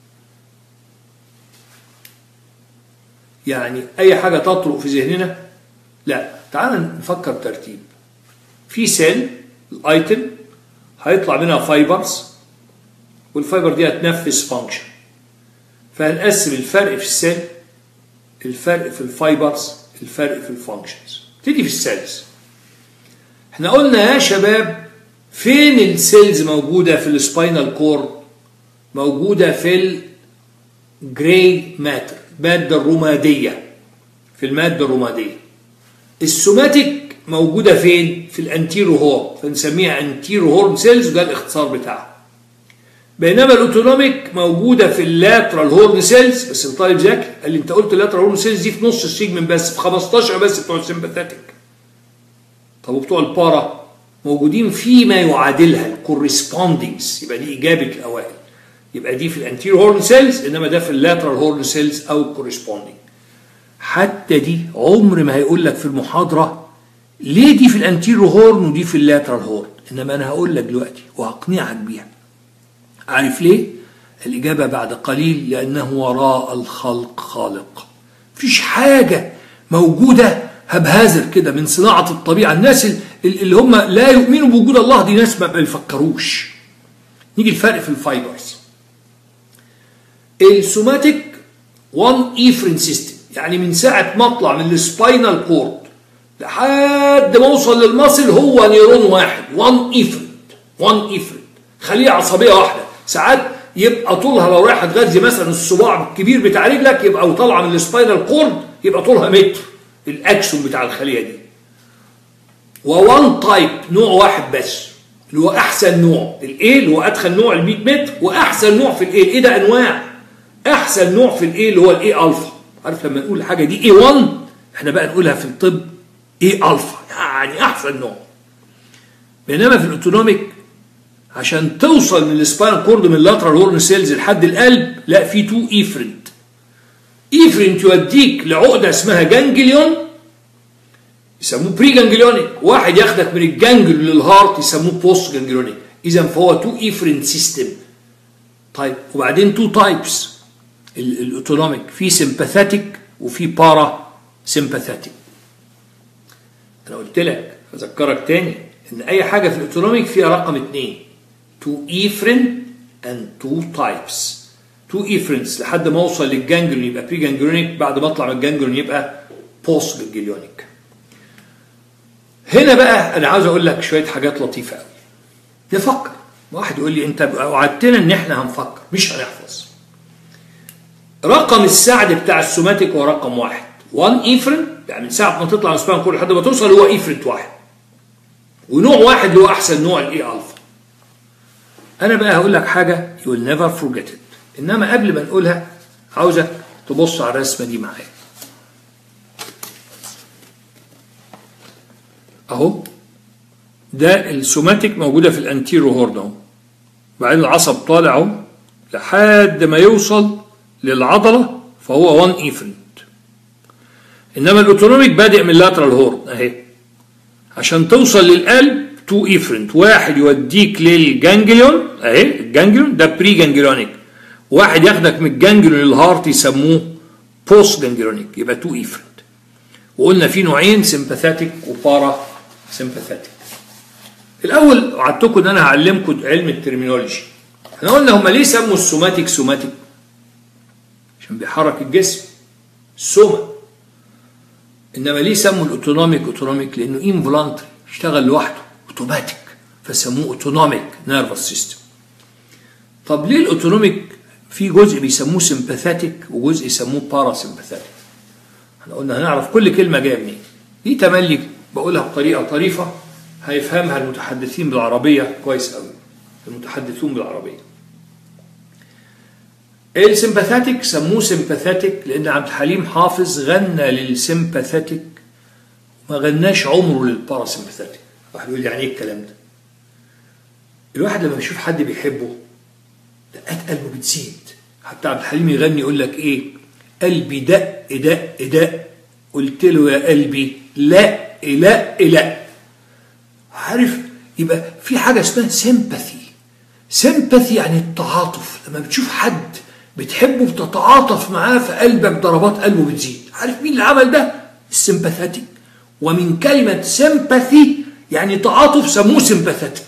يعني اي حاجه تطرق في ذهننا لا تعال نفكر ترتيب في سيل الايتم هيطلع منها فايبرز والفايبر دي هتنفذ فانكشن فهنقسم الفرق في السيل الفرق في الفايبرز الفرق في الفانكشنز تيجي في السيلز احنا قلنا يا شباب فين السيلز موجودة في السباينال كور موجودة في الجراي ماتر المادة الرمادية في المادة الرمادية السوماتيك موجودة فين في الانتيرو هورن فنسميها انتيرو هورن سيلز وده الاختصار بتاعها بينما الاوتونوميك موجوده في اللاترال هورن سيلز بس الطالب ذكي قال لي انت قلت اللاترال هورن سيلز دي في نص السيجمنت بس في 15 بس بتوع السمباثيك طب وبتوع البارا موجودين فيما يعادلها الكورسبوندينجز يبقى دي اجابه الاوائل يبقى دي في الانتيرو هورن سيلز انما ده في اللاترال هورن سيلز او الكورسبوندينج حتى دي عمر ما هيقول لك في المحاضره ليه دي في الانتيرو هورن ودي في اللاترال هورن انما انا هقول لك دلوقتي وهقنعك بيها عارف ليه؟ الإجابة بعد قليل لأنه وراء الخلق خالق فيش حاجة موجودة هبهازر كده من صناعة الطبيعة الناس اللي هم لا يؤمنوا بوجود الله دي ناس ما بيفكروش نيجي الفرق في الفايبرز السوماتيك 1 ايفرين سيستم يعني من ساعة ما اطلع من السباينال كورد لحد ما اوصل للمصل هو نيرون واحد 1 ايفرين 1 ايفرين خلية عصبية واحدة ساعات يبقى طولها لو رايحه تغذي مثلا الصباع الكبير بتاع رجلك يبقى وطالعه من السباينال كورد يبقى طولها متر الاكسون بتاع الخليه دي ووان تايب نوع واحد بس اللي هو احسن نوع الايه اللي هو ادخل نوع ال 100 متر واحسن نوع في الايه الايه ده انواع احسن نوع في الايه اللي هو الايه الفا عارف لما نقول الحاجه دي اي 1 احنا بقى نقولها في الطب ايه الفا يعني احسن نوع بينما في الاوتونوميك عشان توصل من السباينال كورد من اللاترال هورن سيلز لحد القلب لا في تو ايفرنت ايفرنت يوديك لعقده اسمها جانجليون يسموه بري جانجليونيك واحد ياخدك من الجانجل للهارت يسموه بوست جانجليونيك اذا فهو تو ايفرنت سيستم طيب وبعدين تو تايبس الاوتونوميك في سمباثيك وفي بارا سمباثيك انا قلت لك اذكرك تاني ان اي حاجه في الاوتونوميك فيها رقم اثنين تو ايفرين اند تو تايبس تو ايفرنس لحد ما اوصل للجانجليون يبقى بري جانجليونيك بعد ما اطلع من الجانجليون يبقى بوست جانجليونيك هنا بقى انا عاوز اقول لك شويه حاجات لطيفه قوي نفكر واحد يقول لي انت وعدتنا ان احنا هنفكر مش هنحفظ رقم السعد بتاع السوماتيك هو رقم واحد 1 ايفرنت يعني من ساعه ما تطلع من سبان كل لحد ما توصل هو ايفرنت واحد ونوع واحد اللي هو احسن نوع الاي الفا انا بقى هقول لك حاجه you will never forget it انما قبل ما نقولها عاوزك تبص على الرسمه دي معايا اهو ده السوماتيك موجوده في الانتيرو هورن اهو وبعدين العصب طالع اهو لحد ما يوصل للعضله فهو 1 ايفرنت انما الاوتونوميك بادئ من اللاترال هورن اهي عشان توصل للقلب تو ايفرنت واحد يوديك للجانجليون اهي الجانجليون ده بري جانجليونيك واحد ياخدك من الجانجليون للهارت يسموه بوست جانجليونيك يبقى تو ايفرنت وقلنا في نوعين سمباثيك وبارا سمباثيك الاول وعدتكم ان انا هعلمكم علم الترمينولوجي احنا قلنا هم ليه سموا السوماتيك سوماتيك عشان بيحرك الجسم سوما انما ليه سموا الاوتونوميك اوتونوميك لانه انفولانتري اشتغل لوحده اوتوماتيك فسموه اوتونوميك نيرفس سيستم طب ليه الاوتونوميك في جزء بيسموه سمباثيك وجزء يسموه بارا سمباثيك احنا قلنا هنعرف كل كلمه جايه منين دي تملي بقولها بطريقه طريفه هيفهمها المتحدثين بالعربيه كويس قوي المتحدثون بالعربيه السمباثيك سموه سمباثيك لان عبد الحليم حافظ غنى للسمباثيك ما غناش عمره للباراسمباثيك واحد يقول يعني ايه الكلام ده الواحد لما يشوف حد بيحبه دقات قلبه بتزيد حتى عبد الحليم يغني يقول لك ايه قلبي دق دق دق قلت له يا قلبي لا لا لا عارف يبقى في حاجه اسمها سيمباثي سيمباثي يعني التعاطف لما بتشوف حد بتحبه بتتعاطف معاه فقلبك ضربات قلبه بتزيد عارف مين اللي عمل ده السيمباثيتك ومن كلمة سيمباثي يعني تعاطف سموه سيمباثيتك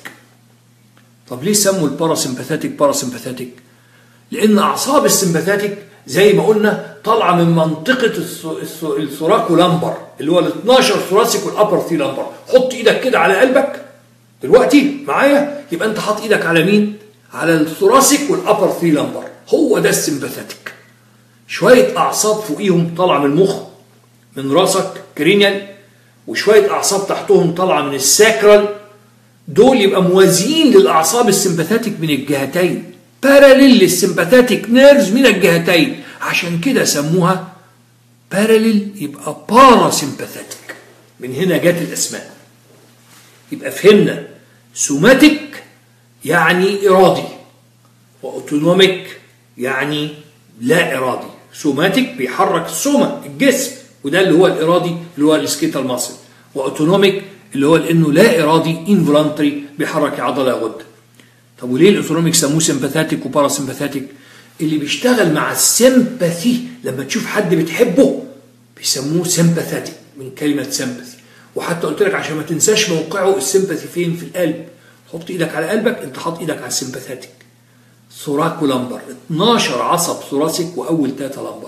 طب ليه سموا الباراسيمباثيتك باراسيمباثيتك لان اعصاب السيمباثيتك زي ما قلنا طالعه من منطقه الثوراكو لامبر اللي هو ال 12 ثوراسيك والابر ثي لامبر حط ايدك كده على قلبك دلوقتي معايا يبقى انت حاط ايدك على مين على الثوراسيك والابر ثي لامبر هو ده السيمباثيتك شويه اعصاب فوقيهم طالعه من المخ من راسك كرينيال وشويه اعصاب تحتهم طالعه من الساكرال دول يبقى موازيين للاعصاب السمباثاتيك من الجهتين باراليل للسمباثاتيك نيرفز من الجهتين عشان كده سموها باراليل يبقى باراسمباثاتيك من هنا جت الاسماء يبقى فهمنا سوماتيك يعني ارادي واوتونوميك يعني لا ارادي سوماتيك بيحرك السوما الجسم وده اللي هو الارادي اللي هو السكيتال ماسل واوتونوميك اللي هو لانه لا ارادي انفولانتري بيحرك عضله غده طب وليه الاوتونوميك سموه سمباثاتيك وباراسمباثاتيك اللي بيشتغل مع السمباثي لما تشوف حد بتحبه بيسموه سمباثاتيك من كلمه سمباثي وحتى قلت لك عشان ما تنساش موقعه السمباثي فين في القلب حط ايدك على قلبك انت حاط ايدك على السمباثاتيك ثوراكو لمبر 12 عصب ثوراسيك واول ثلاثه لمبر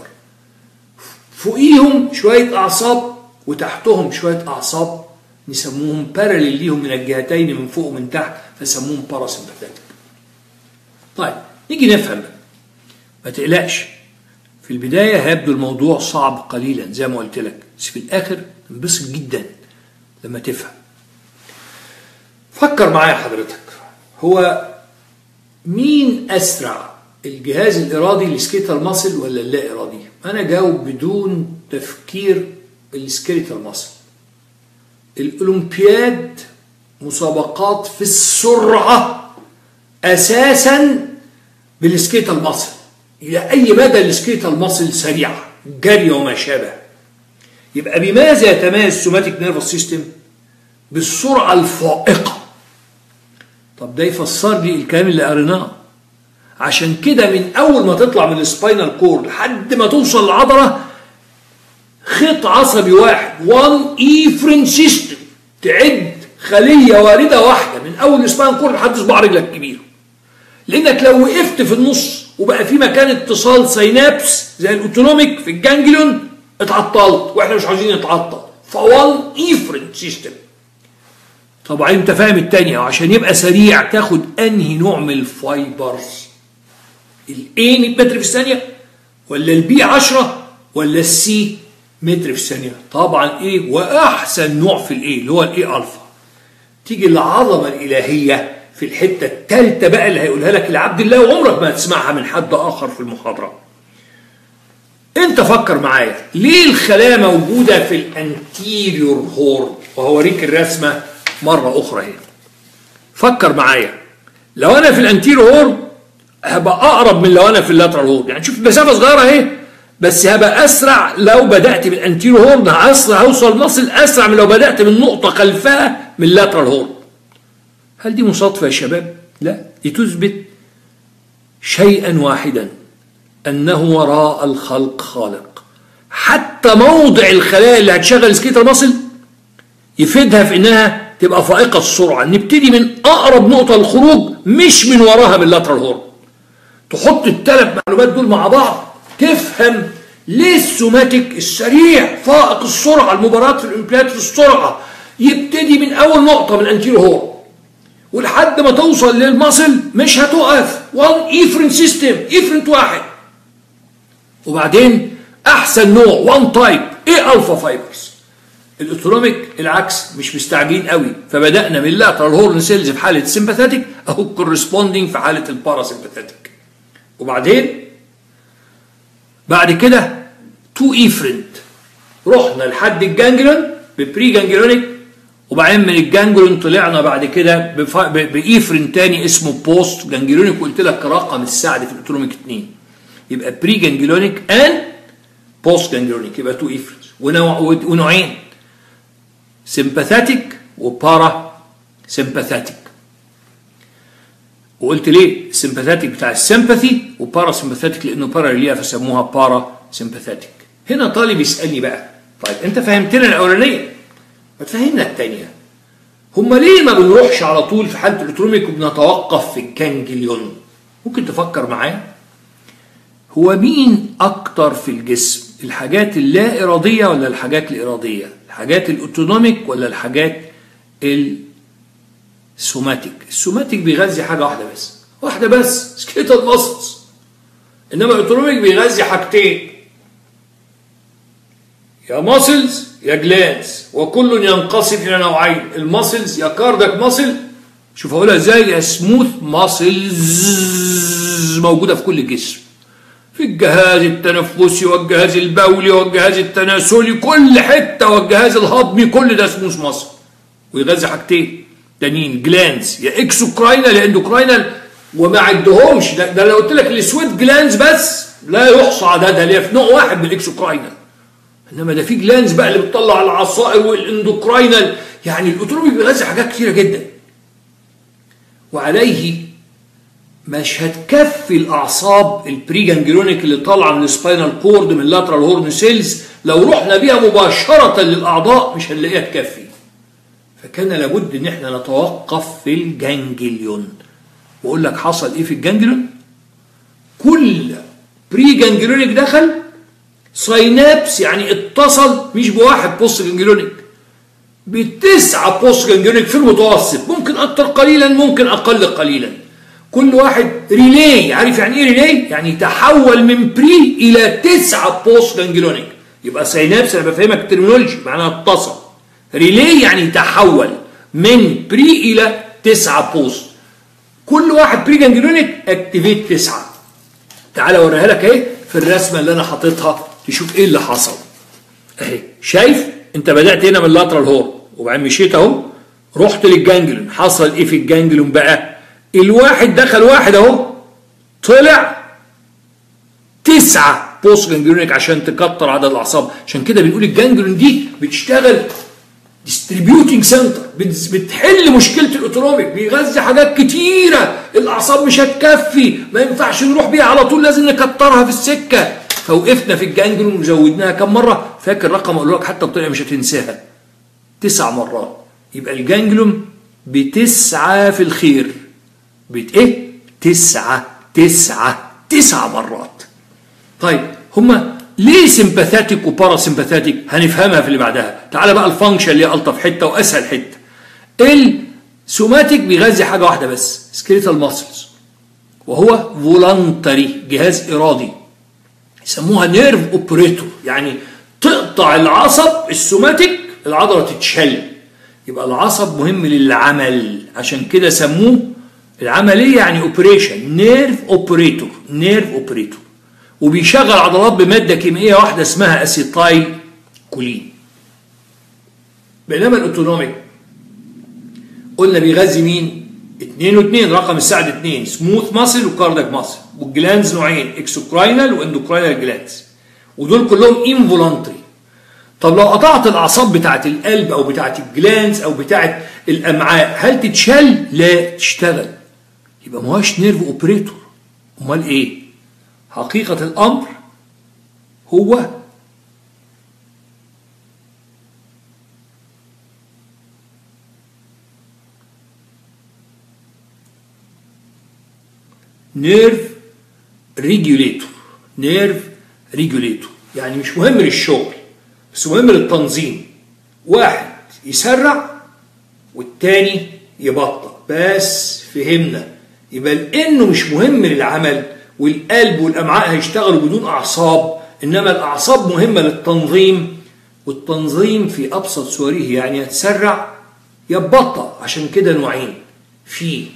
فوقيهم شويه اعصاب وتحتهم شويه اعصاب نسموهم باراليل ليهم من الجهتين من فوق ومن تحت فسموهم باراسمباثيك طيب نيجي نفهم ما تقلقش في البداية هيبدو الموضوع صعب قليلا زي ما قلت لك بس في الآخر تنبسط جدا لما تفهم فكر معايا حضرتك هو مين أسرع الجهاز الإرادي السكيتال ماسل ولا اللا إرادي أنا جاوب بدون تفكير السكيتال ماسل الأولمبياد مسابقات في السرعة أساسا بالسكيت المصل إلى أي مدى السكيت المصل سريعة جري وما شابه يبقى بماذا يتميز السوماتيك نيرفس سيستم بالسرعة الفائقة طب ده يفسر لي الكلام اللي قريناه عشان كده من أول ما تطلع من السباينال كورد لحد ما توصل العضلة خيط عصبي واحد وان ايفرين سيستم تعد خليه وارده واحده من اول سباين كورد لحد صباع رجلك الكبير لانك لو وقفت في النص وبقى في مكان اتصال سينابس زي الاوتونوميك في الجانجليون اتعطلت واحنا مش عايزين نتعطل فوان ايفرين سيستم طبعا انت فاهم التانية عشان يبقى سريع تاخد انهي نوع من الفايبرز الاي 100 متر في الثانيه ولا البي 10 ولا السي متر في الثانيه طبعا ايه واحسن نوع في الايه اللي هو الاي الفا تيجي العظمه الالهيه في الحته الثالثه بقى اللي هيقولها لك لعبد الله وعمرك ما هتسمعها من حد اخر في المحاضره انت فكر معايا ليه الخلايا موجوده في الانتيريور هورن وهوريك الرسمه مره اخرى هنا فكر معايا لو انا في الانتيريور هورن هبقى اقرب من لو انا في اللاترال هورن يعني شوف مسافه صغيره اهي بس هبقى اسرع لو بدات من انتيرو هورن اسرع هوصل مصل اسرع من لو بدات من نقطه خلفها من لاترال هورن هل دي مصادفه يا شباب لا دي تثبت شيئا واحدا انه وراء الخلق خالق حتى موضع الخلايا اللي هتشغل سكيتر مصل يفيدها في انها تبقى فائقه السرعه نبتدي من اقرب نقطه للخروج مش من وراها باللاترال هورن تحط الثلاث معلومات دول مع بعض تفهم ليه السوماتيك السريع فائق السرعه المباراه في الاولمبياد في السرعه يبتدي من اول نقطه من الانتيرو هورن ولحد ما توصل للمصل مش هتقف وان ايفرنت سيستم ايفرنت واحد وبعدين احسن نوع وان تايب ايه الفا فايبرز الاوتونوميك العكس مش مستعجلين قوي فبدانا من اللاترال هورن سيلز في حاله السمباثيتك اهو كورسبوندينج في حاله الباراسمباثيتك وبعدين بعد كده تو ايفرنت رحنا لحد الجانجلون ببري جانجلونيك وبعدين من الجانجلون طلعنا بعد كده بف... ب... بايفرين تاني اسمه بوست جانجلونيك قلت لك رقم السعد في الاوتونوميك 2 يبقى بري جانجلونيك ان بوست جانجلونيك يبقى تو ايفرينز ونوع... ونوعين سمباثاتيك وبارا سمباثاتيك وقلت ليه السمباثاتيك بتاع السمباثي وبارا سمباثاتيك لانه بارا ليها فسموها بارا سمباثاتيك هنا طالب يسالني بقى طيب انت فهمتنا الاولانيه ما تفهمنا الثانيه هما ليه ما بنروحش على طول في حاله الاوتونوميك وبنتوقف في الجانجليون ممكن تفكر معايا هو مين اكتر في الجسم الحاجات اللا اراديه ولا الحاجات الاراديه الحاجات الاوتونوميك ولا الحاجات السوماتيك السوماتيك بيغذي حاجه واحده بس واحده بس سكيتال ماسلز انما الاوتونوميك بيغذي حاجتين يا ماسلز يا جلانس وكل ينقسم الى نوعين الماسلز يا كاردك ماسل شوف اقولها ازاي يا سموث ماسلز موجوده في كل الجسم في الجهاز التنفسي والجهاز البولي والجهاز التناسلي كل حته والجهاز الهضمي كل ده سموث ماسل ويغذي حاجتين تانيين جلانز يا اكسوكراينال يا اندوكراينال وما عدهمش ده, ده لو قلت لك السويت جلانز بس لا يحصى عددها اللي في نوع واحد من الاكسوكراينال انما ده في جلانز بقى اللي بتطلع العصائر والاندوكراينال يعني الاوتونوميك بيغذي حاجات كتيره جدا وعليه مش هتكفي الاعصاب البريجانجلونيك اللي طالعه من السباينال كورد من اللاترال هورن سيلز لو رحنا بيها مباشره للاعضاء مش هنلاقيها تكفي فكان لابد ان احنا نتوقف في الجانجليون واقول لك حصل ايه في الجانجليون كل بري جانجلونيك دخل ساينابس يعني اتصل مش بواحد بوست جانجلونيك بتسعة بوست جانجلونيك في المتوسط ممكن اكتر قليلا ممكن اقل قليلا كل واحد ريلي عارف يعني ايه ريلي يعني تحول من بري الى تسعة بوست جانجلونيك يبقى ساينابس انا بفهمك الترمينولوجي معناها اتصل ريلي يعني تحول من بري الى تسعة بوست كل واحد بري جانجلونيك اكتيفيت تسعة تعالى اوريها لك اهي في الرسمه اللي انا حاططها تشوف ايه اللي حصل اهي شايف انت بدات هنا من اللاترال هور وبعدين مشيت اهو رحت للجانجلون حصل ايه في الجانجلون بقى الواحد دخل واحد اهو طلع تسعة بوست جانجلونيك عشان تكتر عدد الاعصاب عشان كده بنقول الجانجلون دي بتشتغل ديستريبيوتنج سنتر بتحل مشكله الاوتونوميك بيغذي حاجات كتيره الاعصاب مش هتكفي ما ينفعش نروح بيها على طول لازم نكترها في السكه فوقفنا في الجانجلون وزودناها كم مره فاكر رقم اقول لك حتى بطريقه مش هتنساها تسع مرات يبقى الجانجلون بتسعى في الخير بت ايه تسعة تسعة تسع مرات طيب هما ليه سمباثاتيك وبارا سمباثاتيك هنفهمها في اللي بعدها تعالى بقى الفانكشن اللي هي الطف حته واسهل حته السوماتيك بيغذي حاجه واحده بس سكريتال ماسلز وهو فولنتري جهاز ارادي يسموها نيرف اوبريتور يعني تقطع العصب السوماتيك العضله تتشل يبقى العصب مهم للعمل عشان كده سموه العمليه يعني اوبريشن نيرف اوبريتور نيرف اوبريتور وبيشغل عضلات بماده كيميائيه واحده اسمها اسيتايل كولين بينما الاوتونوميك قلنا بيغذي مين؟ اثنين واثنين رقم السعد اثنين سموث ماسل وكاردك ماسل والجلانز نوعين اكسوكراينال واندوكراينال جلانز ودول كلهم انفولانتري طب لو قطعت الاعصاب بتاعت القلب او بتاعت الجلانز او بتاعت الامعاء هل تتشل؟ لا تشتغل يبقى ما هوش نيرف اوبريتور امال ايه؟ حقيقة الأمر هو نيرف ريجوليتور نيرف ريجوليتور يعني مش مهم للشغل بس مهم للتنظيم واحد يسرع والتاني يبطأ بس فهمنا يبقى لانه مش مهم للعمل والقلب والامعاء هيشتغلوا بدون اعصاب انما الاعصاب مهمه للتنظيم والتنظيم في ابسط صوره يعني يتسرع يبطأ عشان كده نوعين في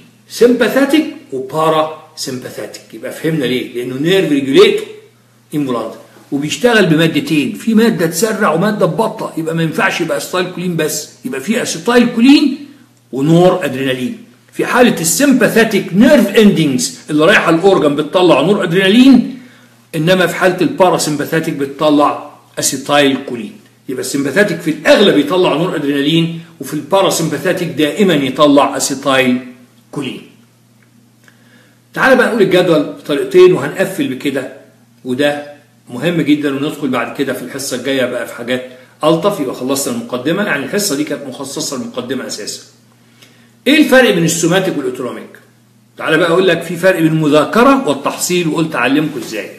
سمباثاتيك وبارا سمباثاتيك يبقى فهمنا ليه لانه نيرف ريجوليتور امبولانت وبيشتغل بمادتين في ماده تسرع وماده تبطأ يبقى ما ينفعش يبقى اسيتايل كولين بس يبقى في اسيتايل كولين ونور ادرينالين في حاله السمباثيتك نيرف اندنجز اللي رايحه الاورجن بتطلع نور ادرينالين انما في حاله الباراسمباثيتك بتطلع اسيتايل كولين يبقى السمباثيتك في الاغلب يطلع نور ادرينالين وفي الباراسمباثيتك دائما يطلع اسيتايل كولين تعال بقى نقول الجدول بطريقتين وهنقفل بكده وده مهم جدا وندخل بعد كده في الحصه الجايه بقى في حاجات الطف يبقى خلصنا المقدمه يعني الحصه دي كانت مخصصه للمقدمه اساسا ايه الفرق بين السوماتيك والاوتونوميك تعالى بقى اقول لك في فرق بين المذاكره والتحصيل وقلت اعلمكم ازاي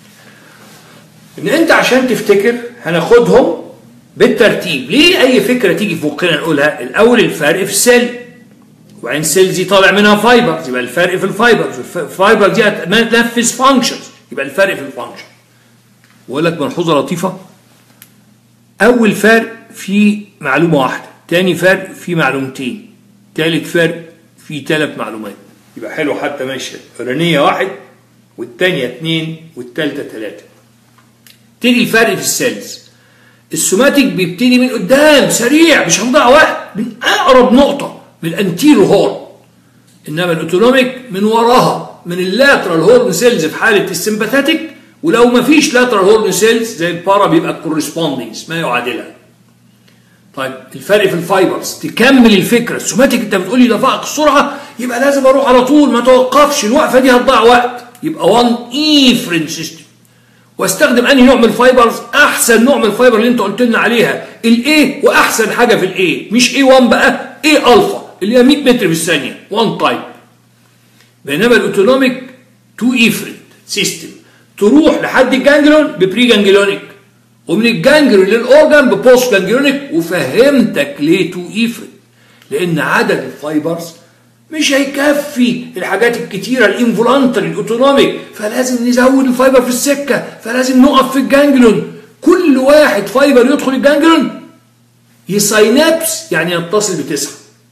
ان انت عشان تفتكر هناخدهم بالترتيب ليه اي فكره تيجي في مخنا نقولها الاول الفرق في السيل وبعدين السيل دي طالع منها فايبرز يبقى الفرق في الفايبرز الفايبر دي هتنفذ فانكشنز يبقى الفرق في الفانكشن واقول لك ملحوظه لطيفه اول فرق في معلومه واحده تاني فرق في معلومتين تالت فرق في ثلاث معلومات يبقى حلو حتى ماشي الاولانيه واحد والثانيه اثنين والثالثه ثلاثه تيجي الفرق في السيلز السوماتيك بيبتدي من قدام سريع مش هنضيع وقت من اقرب نقطه من الانتيرو هورن انما الاوتونوميك من وراها من اللاترال هورن سيلز في حاله السمباثيتك ولو ما فيش لاترال هورن سيلز زي البارا بيبقى الكورسبوندينجز ما يعادلها طيب الفرق في الفايبرز تكمل الفكره السوماتيك انت بتقول لي ده فائق السرعه يبقى لازم اروح على طول ما توقفش الوقفه دي هتضيع وقت يبقى 1 ايفرين سيستم واستخدم انهي نوع من الفايبرز احسن نوع من الفايبر اللي انت قلت لنا عليها الاي واحسن حاجه في الاي مش اي 1 بقى اي الفا اللي هي 100 متر في الثانيه 1 تايب بينما الاوتونوميك 2 ايفرين سيستم تروح لحد الجانجلون ببري جانجلونيك ومن الجانجلون للاورجان ببوست جانجلونيك وفهمتك ليه 2 ايفرين لان عدد الفايبرز مش هيكفي الحاجات الكتيرة الانفولانتري الاوتونوميك فلازم نزود الفايبر في السكة فلازم نقف في الجانجلون كل واحد فايبر يدخل الجانجلون يساينابس يعني يتصل بتسعة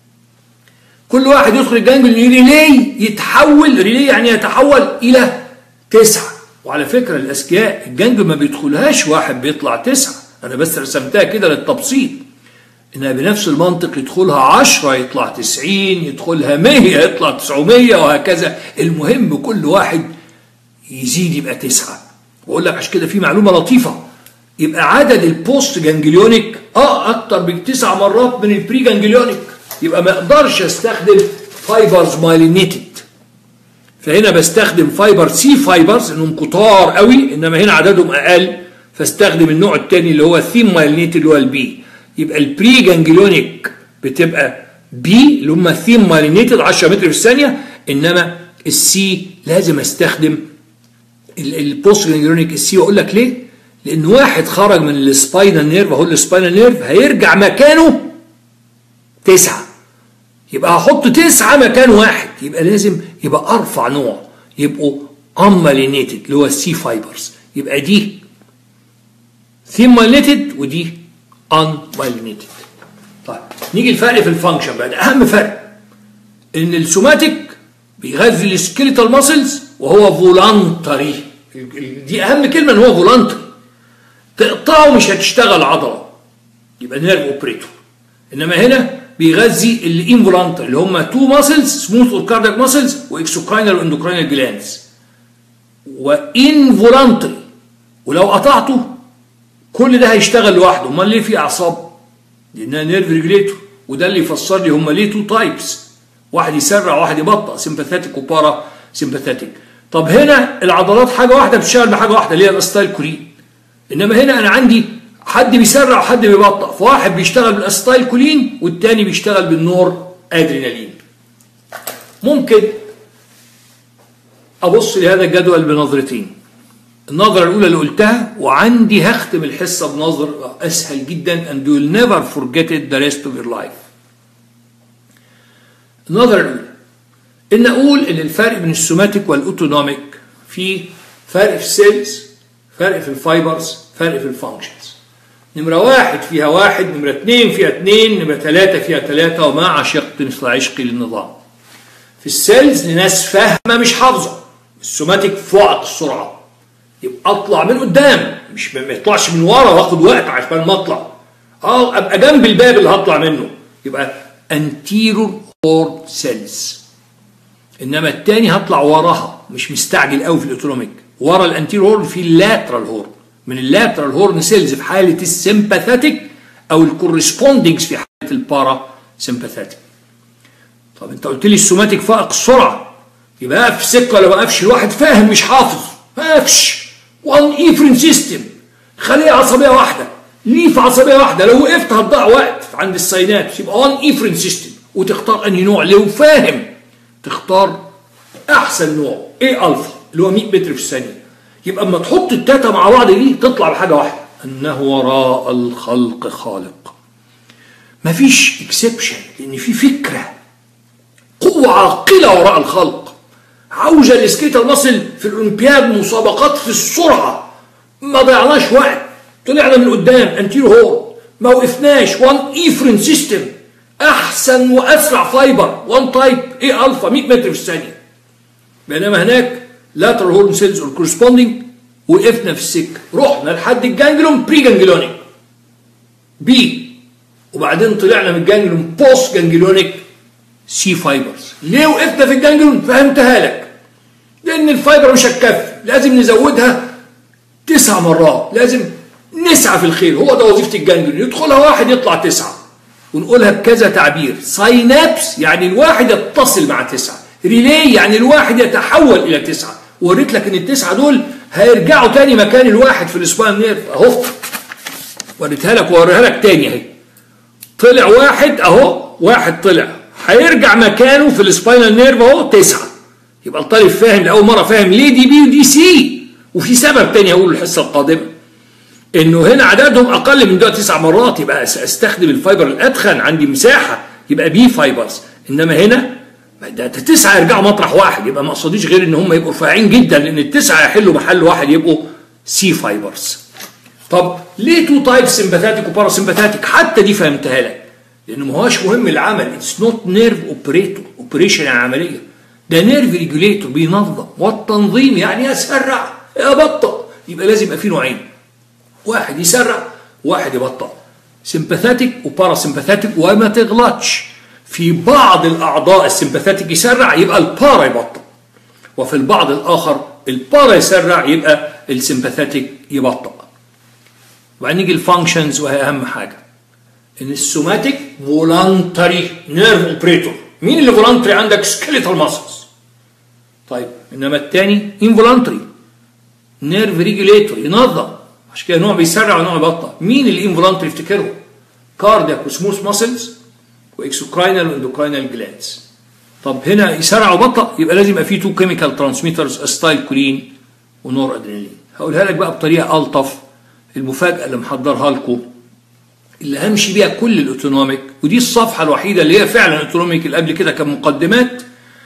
كل واحد يدخل الجانجلون ريلي يتحول ريلي يعني يتحول إلى تسعة وعلى فكرة الأذكياء الجانجلون ما بيدخلهاش واحد بيطلع تسعة أنا بس رسمتها كده للتبسيط انها بنفس المنطق يدخلها 10 يطلع 90 يدخلها 100 يطلع 900 وهكذا المهم كل واحد يزيد يبقى تسعة واقول لك عشان كده في معلومه لطيفه يبقى عدد البوست جانجليونيك اه اكتر بتسع مرات من البري جانجليونيك يبقى ما اقدرش استخدم فايبرز مايلينيتد فهنا بستخدم فايبر سي فايبرز انهم كتار قوي انما هنا عددهم اقل فاستخدم النوع الثاني اللي هو الثيم مايلينيتد اللي هو البي يبقى البري جانجليونيك بتبقى بي اللي هم ثيم مالينيتد 10 متر في الثانيه انما السي لازم استخدم البوست جانجليونيك السي واقول لك ليه؟ لان واحد خرج من السباينال نيرف اهو السباينال نيرف هيرجع مكانه تسعه يبقى هحط تسعه مكان واحد يبقى لازم يبقى ارفع نوع يبقوا امالينيتد اللي هو السي فايبرز يبقى دي ثيم مالينيتد ودي unmyelinated طيب نيجي الفرق في الفانكشن بقى ده اهم فرق ان السوماتيك بيغذي السكيليتال ماسلز وهو فولانتري دي اهم كلمه ان هو فولانتري تقطعه مش هتشتغل عضله يبقى نيرف اوبريتور انما هنا بيغذي الانفولانتري اللي هم تو ماسلز سموث اور كاردياك ماسلز واكسوكراينال واندوكراينال جلاندز وانفولانتري ولو قطعته كل ده هيشتغل لوحده امال ليه في اعصاب لانها نيرف ريجليتور وده اللي يفسر لي هم ليه تو تايبس واحد يسرع وواحد يبطأ سمباثيتك وبارا سمباثيتك طب هنا العضلات حاجه واحده بتشتغل بحاجه واحده اللي هي الاستايل كولين انما هنا انا عندي حد بيسرع وحد بيبطأ فواحد بيشتغل بالاستايل كولين والتاني بيشتغل بالنور ادرينالين ممكن ابص لهذا الجدول بنظرتين النظرة الأولى اللي قلتها وعندي هختم الحصة بنظر أسهل جدا and you will never forget it the rest of your life. النظرة الأولى إن أقول إن الفرق بين السوماتيك والأوتونوميك في فرق في السيلز فرق في الفايبرز فرق في الفانكشنز. نمرة واحد فيها واحد نمرة اثنين فيها اثنين نمرة ثلاثة فيها ثلاثة وما عشقت مثل عشقي للنظام. في السيلز لناس فاهمة مش حافظة. السوماتيك فوق السرعة. يبقى اطلع من قدام مش ما يطلعش من ورا واخد وقت عشان ما اطلع اه ابقى جنب الباب اللي هطلع منه يبقى anterior horn cells انما التاني هطلع وراها مش مستعجل قوي في الاوتونوميك ورا الانتيريور هورن في اللاترال هورن من اللاترال هورن سيلز في حاله السمباثيك او الكورسبوندنجز في حاله البارا سمباثيك طب انت قلت لي السوماتيك فائق السرعه يبقى اقف في سكه ولا ما اقفش الواحد فاهم مش حافظ ما اقفش وان ايفرين سيستم خليه عصبيه واحده ليف عصبيه واحده لو وقفت هتضيع وقت عند الساينات يبقى وان ايفرين سيستم وتختار انهي نوع لو فاهم تختار احسن نوع ايه الفا اللي هو 100 متر في الثانيه يبقى اما تحط التاتا مع بعض دي تطلع بحاجه واحده انه وراء الخلق خالق مفيش اكسبشن لان في فكره قوه عاقله وراء الخلق عاوزه السكيتر مصل في الاولمبياد مسابقات في السرعه ما ضيعناش وقت طلعنا من قدام انتيرو هور ما وقفناش وان ايفرين سيستم احسن واسرع فايبر وان تايب ايه الفا 100 متر في الثانيه بينما هناك لاترال هورن سيلز اور كورسبوندينج وقفنا في السكه رحنا لحد الجانجلون بري جانجلونيك بي وبعدين طلعنا من الجانجلون بوست جانجلونيك سي فايبرز ليه وقفنا في الجانجلون فهمتها لك لان الفايبر مش هتكفي لازم نزودها تسع مرات لازم نسعى في الخير هو ده وظيفه الجانجلون يدخلها واحد يطلع تسعه ونقولها بكذا تعبير ساينابس يعني الواحد يتصل مع تسعه ريلي يعني الواحد يتحول الى تسعه وريت لك ان التسعه دول هيرجعوا تاني مكان الواحد في الاسبوع نيرف اهو وريتها لك ووريها لك تاني اهي طلع واحد اهو واحد طلع هيرجع مكانه في السباينال نيرف اهو تسعه يبقى الطالب فاهم لاول مره فاهم ليه دي بي ودي سي وفي سبب تاني هقوله الحصه القادمه انه هنا عددهم اقل من ده تسع مرات يبقى استخدم الفايبر الادخن عندي مساحه يبقى بي فايبرز انما هنا ده تسعه يرجعوا مطرح واحد يبقى ما اقصديش غير ان هم يبقوا رفيعين جدا لان التسعه يحلوا محل واحد يبقوا سي فايبرز طب ليه تو تايب سمباثاتيك وباراسمباثاتيك حتى دي فهمتها لك لانه ما هوش مهم العمل اتس نوت نيرف اوبريتور اوبريشن يعني عمليه ده نيرف ريجوليتور بينظم والتنظيم يعني يسرع يبطأ يبقى لازم يبقى في نوعين واحد يسرع واحد يبطأ سمباثاتيك وباراسمباثاتيك وما تغلطش في بعض الاعضاء السمباثاتيك يسرع يبقى البارا يبطأ وفي البعض الاخر البارا يسرع يبقى السمباثاتيك يبطأ وبعدين نيجي الفانكشنز وهي اهم حاجه ان السوماتيك فولانتري نيرف اوبريتور مين اللي فولانتري عندك سكيليتال ماسلز طيب انما الثاني انفولانتري نيرف ريجوليتور ينظم عشان كده نوع بيسرع ونوع يبطأ مين الانفولانتري افتكرهم كاردياك وسموث ماسلز واكسوكراينال واندوكراينال جلاندز طب هنا يسرع وبطأ يبقى لازم يبقى فيه تو كيميكال ترانسميترز ستايل كولين ونور ادرينالين هقولها لك بقى بطريقه الطف المفاجاه اللي محضرها لكم اللي همشي بيها كل الاوتونوميك ودي الصفحه الوحيده اللي هي فعلا اوتونوميك اللي قبل كده كان مقدمات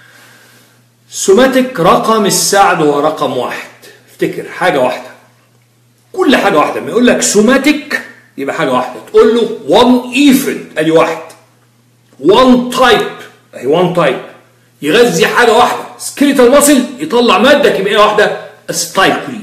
سوماتيك رقم السعد هو رقم واحد افتكر حاجه واحده كل حاجه واحده ما يقول لك سوماتيك يبقى حاجه واحده تقول له 1 ايفرنت ادي واحد 1 تايب اهي 1 تايب يغذي حاجه واحده سكيليتال ماسل يطلع ماده كيميائيه واحده ستايكولين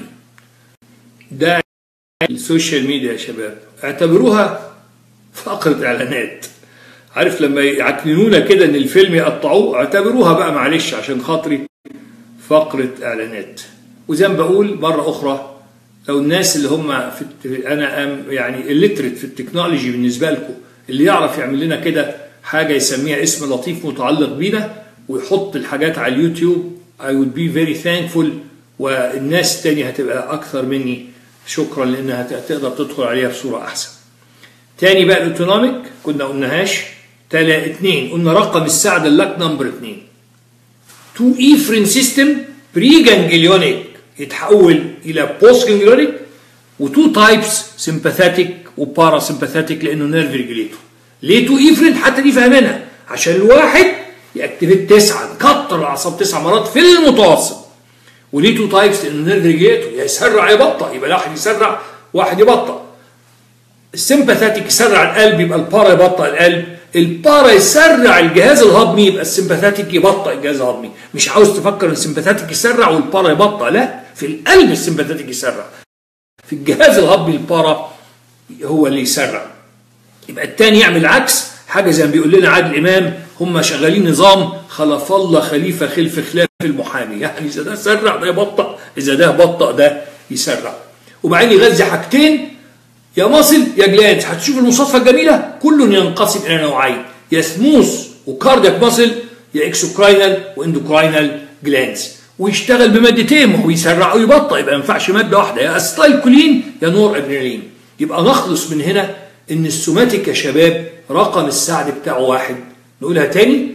ده السوشيال ميديا يا شباب اعتبروها فقره اعلانات عارف لما يعكننونا كده ان الفيلم يقطعوه اعتبروها بقى معلش عشان خاطري فقره اعلانات وزي ما بقول مره اخرى لو الناس اللي هم في الت... انا أم يعني الليترت في التكنولوجي بالنسبه لكم اللي يعرف يعمل لنا كده حاجه يسميها اسم لطيف متعلق بينا ويحط الحاجات على اليوتيوب I would be very thankful والناس التانية هتبقى أكثر مني شكرا لأنها تقدر تدخل عليها بصورة أحسن. تاني بقى الأوتونوميك كنا قلناهاش تلا اتنين قلنا رقم السعد اللك نمبر اتنين. تو إيفرين سيستم بري جانجليونيك يتحول إلى بوست جانجليونيك وتو تايبس سمباثاتيك وبارا سمباثاتيك لأنه نيرف ريجوليتور. ليه تو إيفرين حتى دي فاهمينها عشان الواحد يأكتيفيت تسعة نكتر الأعصاب تسع مرات في المتوسط وليه تو تايبس لأنه نيرف ريجيتور يا يسرع يبطأ يبقى واحد يسرع واحد يبطأ السمباثاتيك يسرع القلب يبقى البارا يبطأ القلب البارا يسرع الجهاز الهضمي يبقى السمباثاتيك يبطئ الجهاز الهضمي مش عاوز تفكر ان السمباثاتيك يسرع والبارا يبطئ لا في القلب السمباثاتيك يسرع في الجهاز الهضمي البارا هو اللي يسرع يبقى التاني يعمل عكس حاجه زي ما بيقول لنا عادل امام هم شغالين نظام خلف الله خليفه خلف خلاف المحامي يعني اذا ده سرع ده يبطأ اذا ده بطأ ده يسرع وبعدين يغذي حاجتين يا مصل يا جلاند هتشوف المصادفه الجميله كل ينقسم الى نوعين يا سموث وكاردياك مصل يا اكسوكراينال واندوكراينال جلاندز ويشتغل بمادتين ما هو يسرع ويبطأ يبقى ما ينفعش ماده واحده يا استايل كولين يا نور ادرينالين يبقى نخلص من هنا ان السوماتيك يا شباب رقم السعد بتاعه واحد نقولها تاني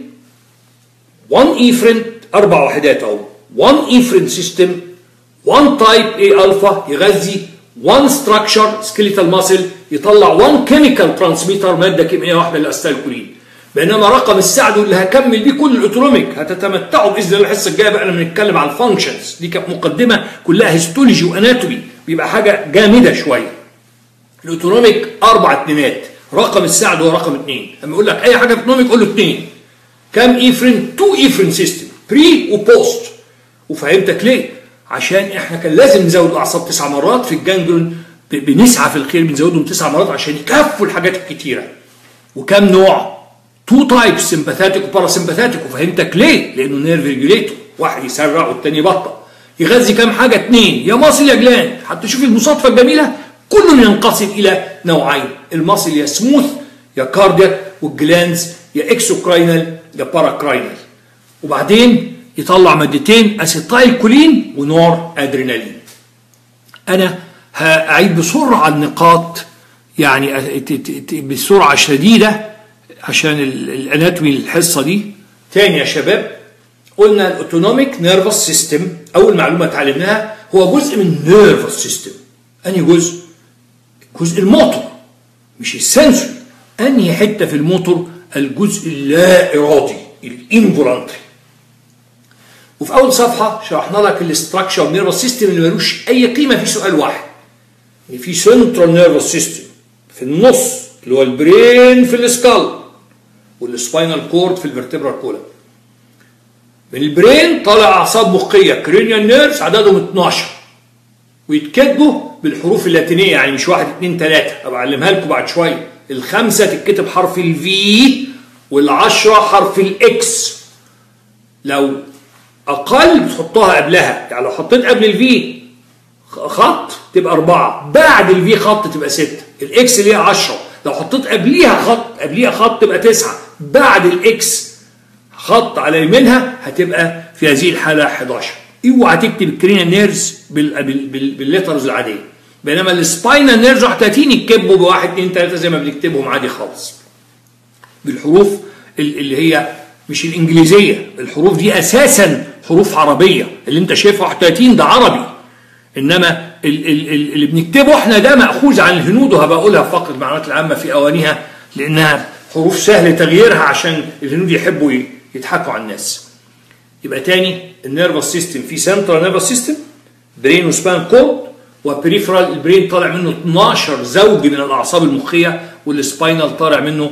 1 ايفرنت اربع وحدات اهو 1 ايفرنت سيستم 1 تايب اي الفا يغذي 1 ستراكشر سكيليتال ماسل يطلع 1 كيميكال ترانسميتر ماده كيميائيه واحده للاستالكولين بينما رقم السعد اللي هكمل بيه كل الاوتونوميك هتتمتعوا باذن الله الحصه الجايه بقى لما نتكلم على الفانكشنز دي كانت مقدمه كلها هيستولوجي واناتومي بيبقى حاجه جامده شويه الاوتونوميك اربع اتنينات رقم السعد هو رقم اثنين لما يقول لك اي حاجه في اوتونوميك قول له اثنين كام ايفرين تو ايفرين سيستم بري وبوست وفهمتك ليه عشان احنا كان لازم نزود الاعصاب تسع مرات في الجانجلون بنسعى في الخير بنزودهم تسع مرات عشان يكفوا الحاجات الكتيره وكم نوع تو تايبس سمباثاتيك وباراسمباثاتيك وفهمتك ليه لانه نيرف ريجوليتور واحد يسرع والتاني يبطأ يغذي كام حاجه اثنين يا ماسل يا جلاند حتى شوف المصادفه الجميله كل ينقسم الى نوعين الماسل يا سموث يا كاردياك والجلانز يا اكسوكراينال يا باراكراينال وبعدين يطلع مادتين اسيتايل كولين ونور ادرينالين انا هاعيد بسرعه النقاط يعني بسرعه شديده عشان الاناتومي الحصه دي تاني يا شباب قلنا الاوتونوميك نيرفس سيستم اول معلومه اتعلمناها هو جزء من نيرفس سيستم انهي جزء جزء الموتور مش السنسوري انهي حته في الموتور الجزء اللا ارادي الانفولانتري وفي اول صفحه شرحنا لك الاستراكشر نيرفس سيستم اللي ملوش اي قيمه في سؤال واحد ان في سنترال نيرفس سيستم في النص اللي هو البرين في السكال والسباينال كورد في الفرتبرال كولم من البرين طالع اعصاب مخيه كرينيال نيرفز عددهم 12 ويتكتبوا بالحروف اللاتينيه يعني مش واحد اثنين ثلاثه ابقى اعلمها لكم بعد شويه الخمسه تتكتب حرف الفي والعشره حرف الاكس لو اقل بتحطها قبلها يعني لو حطيت قبل الفي خط تبقى أربعة بعد الفي خط تبقى ستة الإكس اللي هي 10 لو حطيت قبليها خط قبليها خط تبقى تسعة بعد الإكس خط على يمينها هتبقى في هذه الحالة 11 اوعى تكتب الكرينا نيرز بال... بال... بال... بالليترز العادية بينما السباينال نيرز 31 يتكتبوا بواحد اثنين ثلاثة زي ما بنكتبهم عادي خالص بالحروف اللي هي مش الإنجليزية الحروف دي أساسا حروف عربية اللي أنت شايفها 31 ده عربي انما ال ال ال اللي بنكتبه احنا ده ماخوذ عن الهنود وهبقى اقولها في فقره المعلومات العامه في اوانيها لانها حروف سهل تغييرها عشان الهنود يحبوا يضحكوا على الناس. يبقى تاني النيرفس سيستم في سنترال نيرفس سيستم برين وسبان كورد وبريفرال البرين طالع منه 12 زوج من الاعصاب المخيه والسباينال طالع منه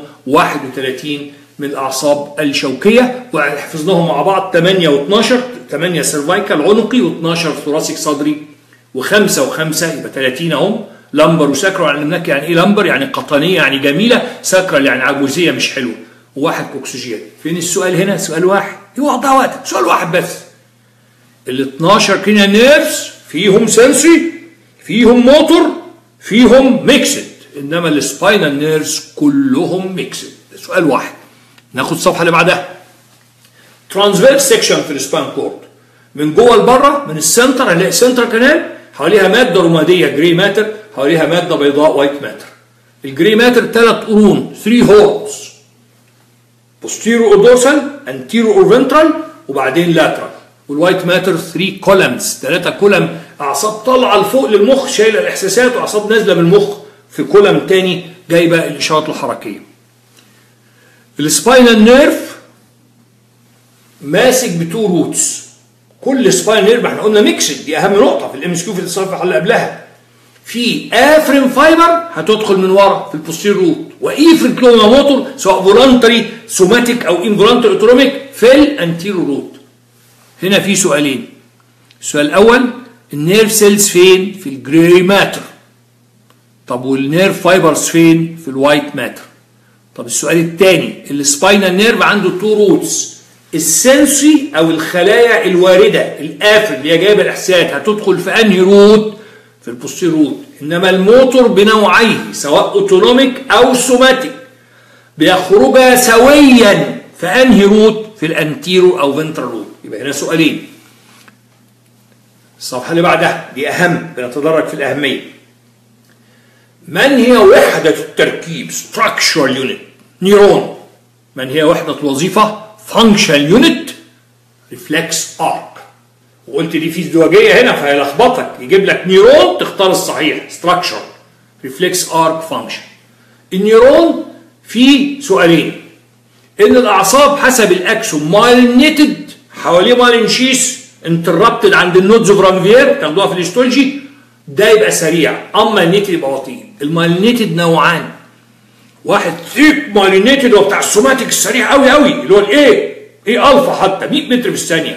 31 من الاعصاب الشوكيه وحفظناهم مع بعض 8 و12 8 سيرفايكال عنقي و12 ثوراسيك صدري وخمسة وخمسة يبقى 30 اهم لمبر وساكرال علمناك يعني ايه لمبر يعني قطنية يعني جميلة ساكرال يعني عجوزية مش حلوة وواحد كوكسجين فين السؤال هنا سؤال واحد اوعى تضيع وقتك سؤال واحد بس ال 12 كينيا نيرفز فيهم سنسري فيهم موتور فيهم ميكسد انما السباينال نيرفز كلهم ميكسد سؤال واحد ناخد الصفحه اللي بعدها ترانسفيرس سيكشن في السبان كورد من جوه لبره من السنتر هنلاقي سنتر كانال حواليها ماده رماديه جري ماتر حواليها ماده بيضاء وايت ماتر الجري ماتر ثلاث قرون 3 هورنز posterior or dorsal anterior or ventral وبعدين lateral والوايت ماتر 3 كولمز ثلاثه كولم اعصاب طالعه لفوق للمخ شايله الاحساسات واعصاب نازله من المخ في كولم تاني جايبه الاشارات الحركيه السباينال نيرف ماسك بتو روتس كل سباين نيرف احنا قلنا ميكسد دي اهم نقطه في الام اس كيو في الصفحه اللي قبلها في افرين فايبر هتدخل من ورا في البوستير روت وايفرين كلوما موتور سواء فولنتري سوماتيك او انفولنتري اوتونوميك في الانتيرو روت هنا في سؤالين السؤال الاول النيرف سيلز فين في الجراي ماتر طب والنيرف فايبرز فين في الوايت ماتر طب السؤال الثاني السباينال نيرف عنده تو روتس السنسي او الخلايا الوارده الافر اللي هي جايبه الاحساسات هتدخل في انهي روت في البوستير روت انما الموتور بنوعيه سواء اوتونوميك او سوماتيك بيخرجا سويا في انهي روت في الانتيرو او فنترال روت يبقى هنا سؤالين الصفحه اللي بعدها دي اهم بنتدرج في الاهميه من هي وحده التركيب structural unit نيرون من هي وحده الوظيفه functional unit reflex arc وقلت دي في ازدواجيه هنا فهيلخبطك يجيب لك نيرون تختار الصحيح structure reflex arc function النيرون فيه سؤالين ان الاعصاب حسب الاكسون مايلينيتد حواليه مايلينشيس انتربتد عند النودز اوف رانفير تاخدوها في الهيستولوجي ده يبقى سريع اما النيتد يبقى بطيء المايلينيتد نوعان واحد ثيك مايلينيتد هو بتاع السوماتيك السريع قوي قوي اللي هو الايه ايه الفا حتى 100 متر في الثانيه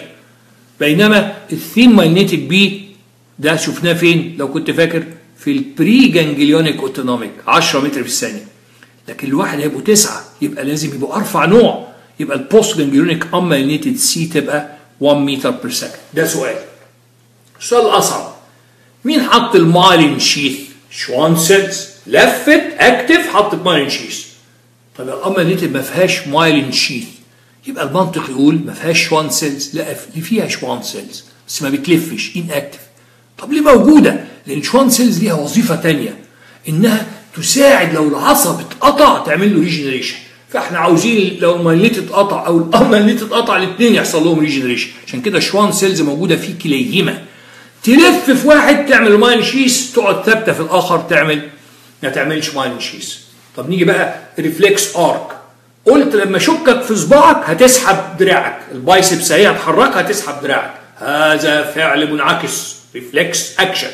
بينما الثين مايلينيتد بي ده شفناه فين لو كنت فاكر في البري جانجليونيك اوتونوميك 10 متر في الثانيه لكن الواحد هيبقوا تسعه يبقى لازم يبقوا ارفع نوع يبقى البوست جانجليونيك امايلينيتد سي تبقى 1 متر بير سكند ده سؤال السؤال الاصعب مين حط المايلين شيث شوان سيلز لفت اكتف حطت مايلين شيث طب الامايلينيتد ما فيهاش مايلين شيث يبقى المنطق يقول ما فيهاش شوان سيلز لا اللي فيها شوان سيلز بس ما بتلفش ان اكتف طب ليه موجوده لان شوان سيلز ليها وظيفه تانية انها تساعد لو العصب اتقطع تعمل له ريجنريشن فاحنا عاوزين لو المايليت اتقطع او الامايليت اتقطع الاثنين يحصل لهم ريجنريشن عشان كده شوان سيلز موجوده في كليهما تلف في واحد تعمل مايل شيس تقعد ثابته في الاخر تعمل ما تعملش مايل شيس طب نيجي بقى ريفلكس ارك قلت لما اشكك في صباعك هتسحب دراعك البايسبس هي هتحركها هتسحب دراعك هذا فعل منعكس ريفلكس اكشن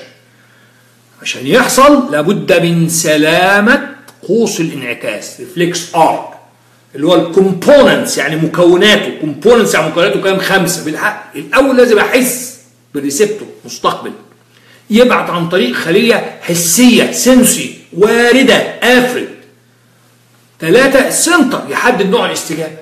عشان يحصل لابد من سلامة قوس الانعكاس ريفلكس ارك اللي هو الكومبوننتس يعني مكوناته كومبوننتس يعني مكوناته كام خمسه بالحق الاول لازم احس بالريسبتور مستقبل يبعت عن طريق خليه حسيه سنسي وارده افرد ثلاثة سنتر يحدد نوع الاستجابة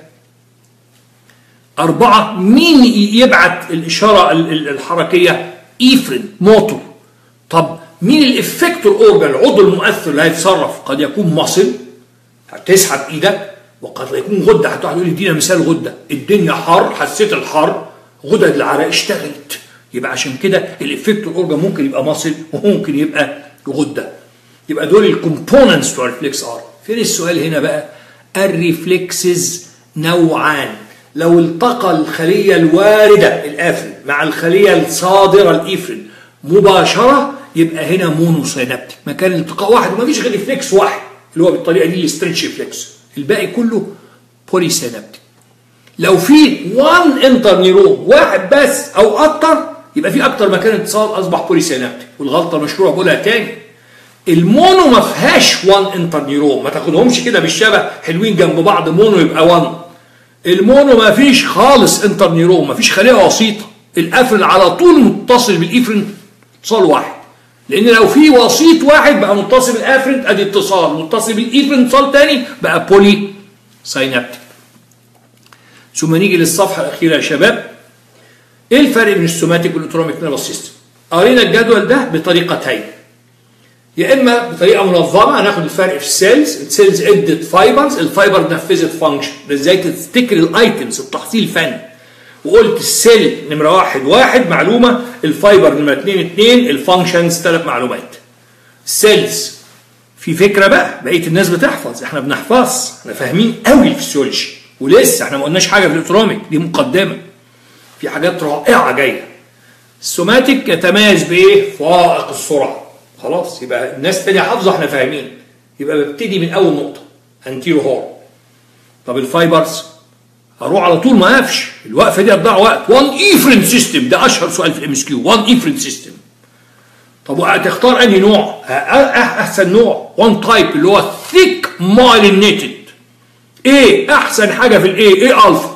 أربعة مين يبعت الإشارة الحركية إيفرين موتور طب مين الإفكتور أورجان العضو المؤثر اللي هيتصرف قد يكون مصل هتسحب إيدك وقد يكون غدة حتى واحد يقول ادينا مثال غدة الدنيا حر حسيت الحر غدد العرق اشتغلت يبقى عشان كده الإفكتور أورجان ممكن يبقى مصل وممكن يبقى غدة يبقى دول الكومبوننتس بتوع الريفلكس ار فين السؤال هنا بقى الريفلكسز نوعان لو التقى الخلية الواردة الآفرين مع الخلية الصادرة الإيفرين مباشرة يبقى هنا مونوسينابتيك مكان التقاء واحد ومفيش غير ريفلكس واحد اللي هو بالطريقة دي الاسترتش ريفلكس الباقي كله بوليسينابتيك لو في وان انتر نيرون واحد بس او اكتر يبقى في اكتر مكان اتصال اصبح بوليسينابتيك والغلطه المشهوره بقولها تاني المونو ما فيهاش وان انتر نيرون ما تاخدهمش كده بالشبه حلوين جنب بعض مونو يبقى وان المونو ما فيش خالص انتر نيرون ما فيش خليه وسيطه الافرين على طول متصل بالافرين اتصال واحد لان لو في وسيط واحد بقى متصل بالافرين ادي اتصال متصل بالافرين اتصال تاني بقى بولي ساينابتيك ثم نيجي للصفحه الاخيره يا شباب ايه الفرق بين السوماتيك والاوتونوميك نيرفس سيستم قرينا الجدول ده بطريقتين يا اما بطريقه منظمه هناخد الفرق في السيلز السيلز ادت فايبرز الفايبر نفذت فانكشن ازاي تفتكر الايتمز التحصيل فني وقلت السيل نمره واحد واحد معلومه الفايبر نمره اثنين اثنين الفانكشنز ثلاث معلومات السيلز في فكره بقى بقيه الناس بتحفظ احنا بنحفظ احنا فاهمين قوي الفسيولوجي ولسه احنا ما قلناش حاجه في الاوتونوميك دي مقدمه في حاجات رائعه جايه السوماتيك يتميز بايه فائق السرعه خلاص يبقى الناس التانية حافظه احنا فاهمين يبقى ببتدي من اول نقطه انتيرو هور طب الفايبرز هروح على طول ما اقفش الوقفه دي هتضيع وقت وان ايفرنت سيستم ده اشهر سؤال في الام اس كيو وان ايفرنت سيستم طب وهتختار انهي نوع نوع أ- أ- احسن نوع وان تايب اللي هو ثيك مايلينيتد ايه احسن حاجه في الايه ايه الفا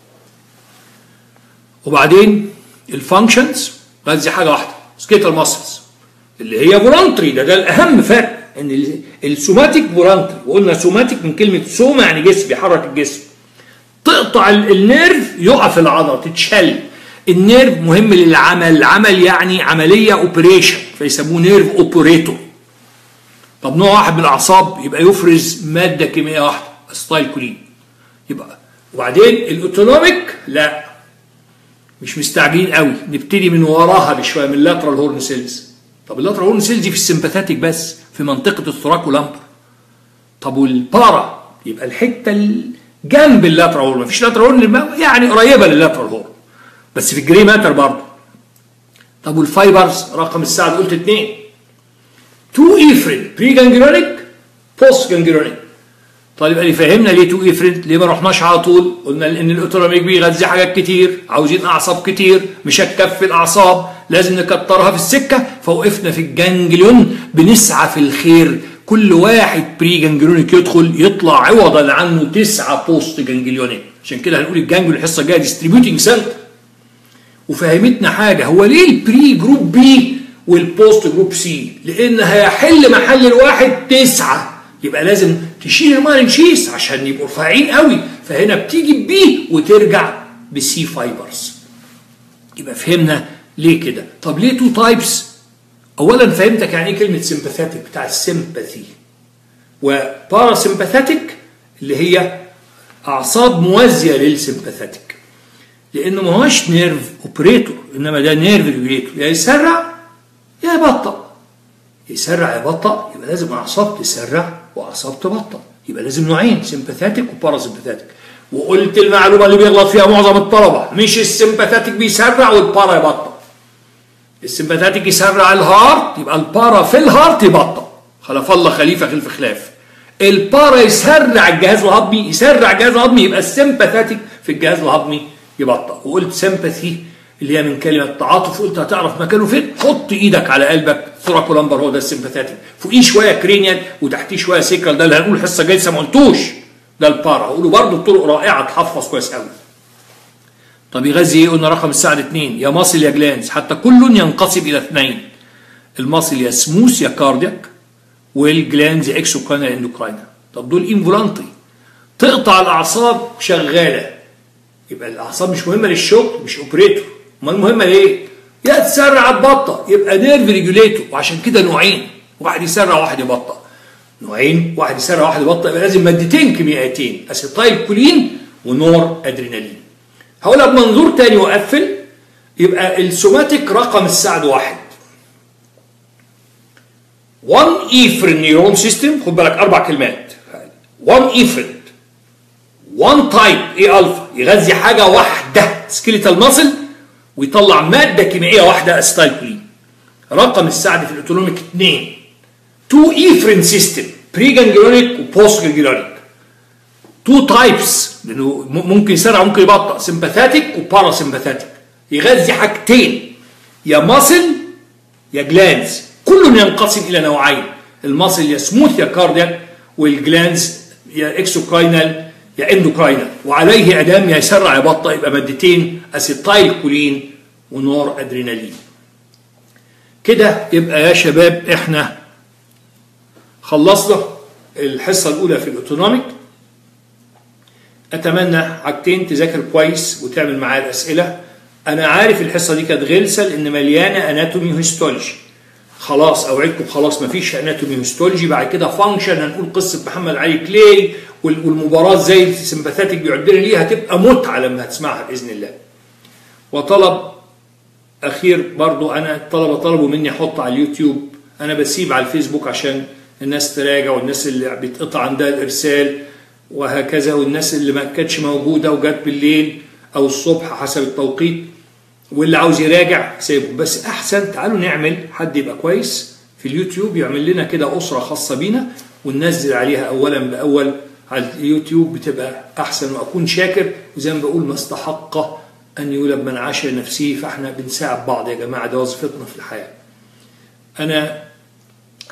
وبعدين الفانكشنز غذي حاجه واحده سكيتال ماسلز اللي هي فولانتري ده ده الاهم فرق ان ال- السوماتيك فولانتري وقلنا سوماتيك من كلمه سوما يعني جسم بيحرك الجسم تقطع ال- النيرف يقف العضله تتشل النيرف مهم للعمل عمل يعني عمليه اوبريشن فيسموه نيرف اوبريتور طب نوع واحد من الاعصاب يبقى يفرز ماده كيميائيه واحده ستايل كولين يبقى وبعدين الاوتونوميك لا مش مستعجلين قوي نبتدي من وراها بشويه من اللاترال هورن سيلز طب اللاترال هورن سيلز دي في السمباثاتيك بس في منطقه الثراك والامبر طب والبارا يبقى الحته ال- جنب اللاترال هورن مفيش لاترال هورن يعني قريبه لللاترال هورن بس في الجري ماتر برضه طب والفايبرز رقم الساعه قلت اثنين تو ايفرين بري جانجرونيك بوست جانجرونيك طيب يبقى اللي فهمنا ليه تو ايفرين ليه ما رحناش على طول قلنا ان الاوتونوميك بيغذي حاجات كتير عاوزين اعصاب كتير مش هتكفي الاعصاب لازم نكترها في السكه فوقفنا في الجانجليون بنسعى في الخير كل واحد بري جانجليونيك يدخل يطلع عوضا عنه تسعه بوست جانجليونيك عشان كده هنقول الجانجليون الحصه الجايه ديستريبيوتنج سنتر وفهمتنا حاجه هو ليه البري جروب بي والبوست جروب سي لان هيحل محل الواحد تسعه يبقى لازم تشيل المايلين شيس عشان يبقوا رفيعين قوي فهنا بتيجي بي وترجع بسي فايبرز يبقى فهمنا ليه كده طب ليه تو تايبس اولا فهمتك يعني ايه كلمه سمباثيك بتاع السيمباثي وباراسمباثيك اللي هي اعصاب موازيه للسمباثيك لانه ما هوش نيرف اوبريتور انما ده نيرف ريجوليتور يا يسرع يا يبطأ يسرع يبطأ يبقى لازم اعصاب تسرع واعصاب تبطأ يبقى لازم نوعين سمباثيك وباراسمباثيك وقلت المعلومه اللي بيغلط فيها معظم الطلبه مش السمباثيك بيسرع والبارا يبطأ السمباثيك يسرع الهارت يبقى البارا في الهارت يبطأ خلف الله خليفه خلف خلاف البارا يسرع الجهاز الهضمي يسرع الجهاز الهضمي يبقى السمباثيك في الجهاز الهضمي يبطأ وقلت سمباثي اللي هي من كلمة تعاطف قلت هتعرف مكانه فين حط ايدك على قلبك ثوراكولامبر هو ده السمباثاتيك فوقيه شوية كرينيال وتحتيه شوية سيكرال ده اللي هنقول الحصة الجاية لسه ما قلتوش ده البارا هقوله برضه بطرق رائعة تحفظ كويس قوي طب يغذي ايه قلنا رقم الساعة اثنين يا ماسل يا جلانز حتى كل ينقسم الى اثنين الماسل يا سموث يا كاردياك والجلانز يا اكسوكراينا يا اندوكراينا طب دول انفولانتري تقطع الاعصاب شغاله يبقى الاعصاب مش مهمه للشغل مش اوبريتور امال المهمه ليه؟ يا تسرع تبطأ يبقى نيرف ريجوليتور وعشان كده نوعين واحد يسرع وواحد يبطأ نوعين واحد يسرع وواحد يبطأ يبقى لازم مادتين كيميائيتين اسيتايل كولين ونور ادرينالين هقولها بمنظور تاني واقفل يبقى السوماتيك رقم السعد واحد 1 ايفرين نيرون سيستم خد بالك اربع كلمات 1 ايفرين 1 تايب ايه الفا يغذي حاجه واحده سكيليتال ماسل ويطلع ماده كيميائيه واحده استايكولين رقم السعد في الاوتونوميك 2 2 ايفرين سيستم بري جانجلونيك وبوست جانجلونيك 2 تايبس لانه ممكن يسرع ممكن يبطأ سمباثاتيك وباراسمباثاتيك يغذي حاجتين يا ماسل يا جلانز كل ينقسم الى نوعين الماسل يا سموث يا كاردياك والجلانز يا اكسوكراينال يا اندوكراينال وعليه ادام يا يسرع يبطأ يبقى مادتين اسيتايل كولين ونور ادرينالين كده يبقى يا شباب احنا خلصنا الحصه الاولى في الاوتونوميك اتمنى حاجتين تذاكر كويس وتعمل معايا الاسئله انا عارف الحصه دي كانت غلسه لان مليانه اناتومي وهيستولوجي خلاص اوعدكم خلاص مفيش اناتومي وهيستولوجي بعد كده فانكشن هنقول قصه محمد علي كلاي والمباراه زي السمباثاتيك بيعد لنا ليها هتبقى متعه لما هتسمعها باذن الله وطلب اخير برضو انا الطلبه طلبوا مني احط على اليوتيوب انا بسيب على الفيسبوك عشان الناس تراجع والناس اللي بيتقطع عندها الارسال وهكذا والناس اللي ما كانتش موجوده وجت بالليل او الصبح حسب التوقيت واللي عاوز يراجع سيبه بس احسن تعالوا نعمل حد يبقى كويس في اليوتيوب يعمل لنا كده اسره خاصه بينا وننزل عليها اولا باول على اليوتيوب بتبقى احسن واكون شاكر وزي ما بقول ما استحق ان يولد من عاش نفسه فاحنا بنساعد بعض يا جماعه ده وظيفتنا في الحياه. انا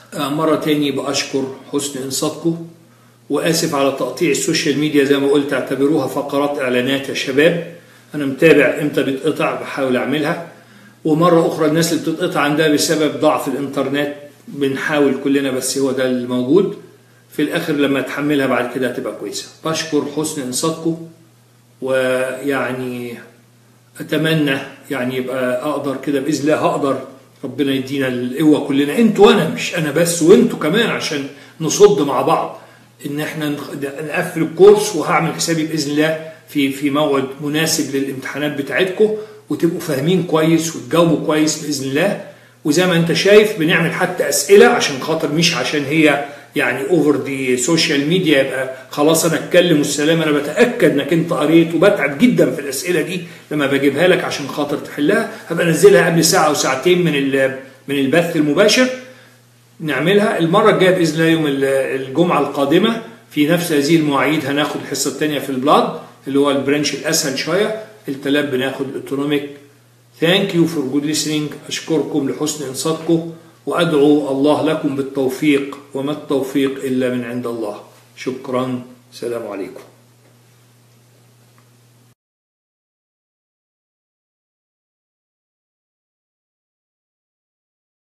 مرة تاني بأشكر حسن إنصاتكم وآسف على تقطيع السوشيال ميديا زي ما قلت اعتبروها فقرات إعلانات يا شباب أنا متابع إمتى بتقطع بحاول أعملها ومرة أخرى الناس اللي بتتقطع عندها بسبب ضعف الإنترنت بنحاول كلنا بس هو ده الموجود في الآخر لما تحملها بعد كده هتبقى كويسة بشكر حسن إنصاتكم ويعني أتمنى يعني يبقى أقدر كده بإذن الله هقدر ربنا يدينا القوة كلنا انتوا وانا مش انا بس وانتوا كمان عشان نصد مع بعض ان احنا نقفل الكورس وهعمل حسابي باذن الله في في موعد مناسب للامتحانات بتاعتكم وتبقوا فاهمين كويس وتجاوبوا كويس باذن الله وزي ما انت شايف بنعمل حتى اسئله عشان خاطر مش عشان هي يعني اوفر دي سوشيال ميديا يبقى خلاص انا اتكلم والسلام انا بتاكد انك انت قريت وبتعب جدا في الاسئله دي لما بجيبها لك عشان خاطر تحلها هبقى انزلها قبل ساعه او ساعتين من من البث المباشر نعملها المره الجايه باذن الله يوم الجمعه القادمه في نفس هذه المواعيد هناخد الحصه الثانيه في البلاد اللي هو البرانش الاسهل شويه الثلاث بناخد الاوتونوميك ثانك يو فور جود listening اشكركم لحسن انصاتكم وادعو الله لكم بالتوفيق وما التوفيق الا من عند الله شكرا سلام عليكم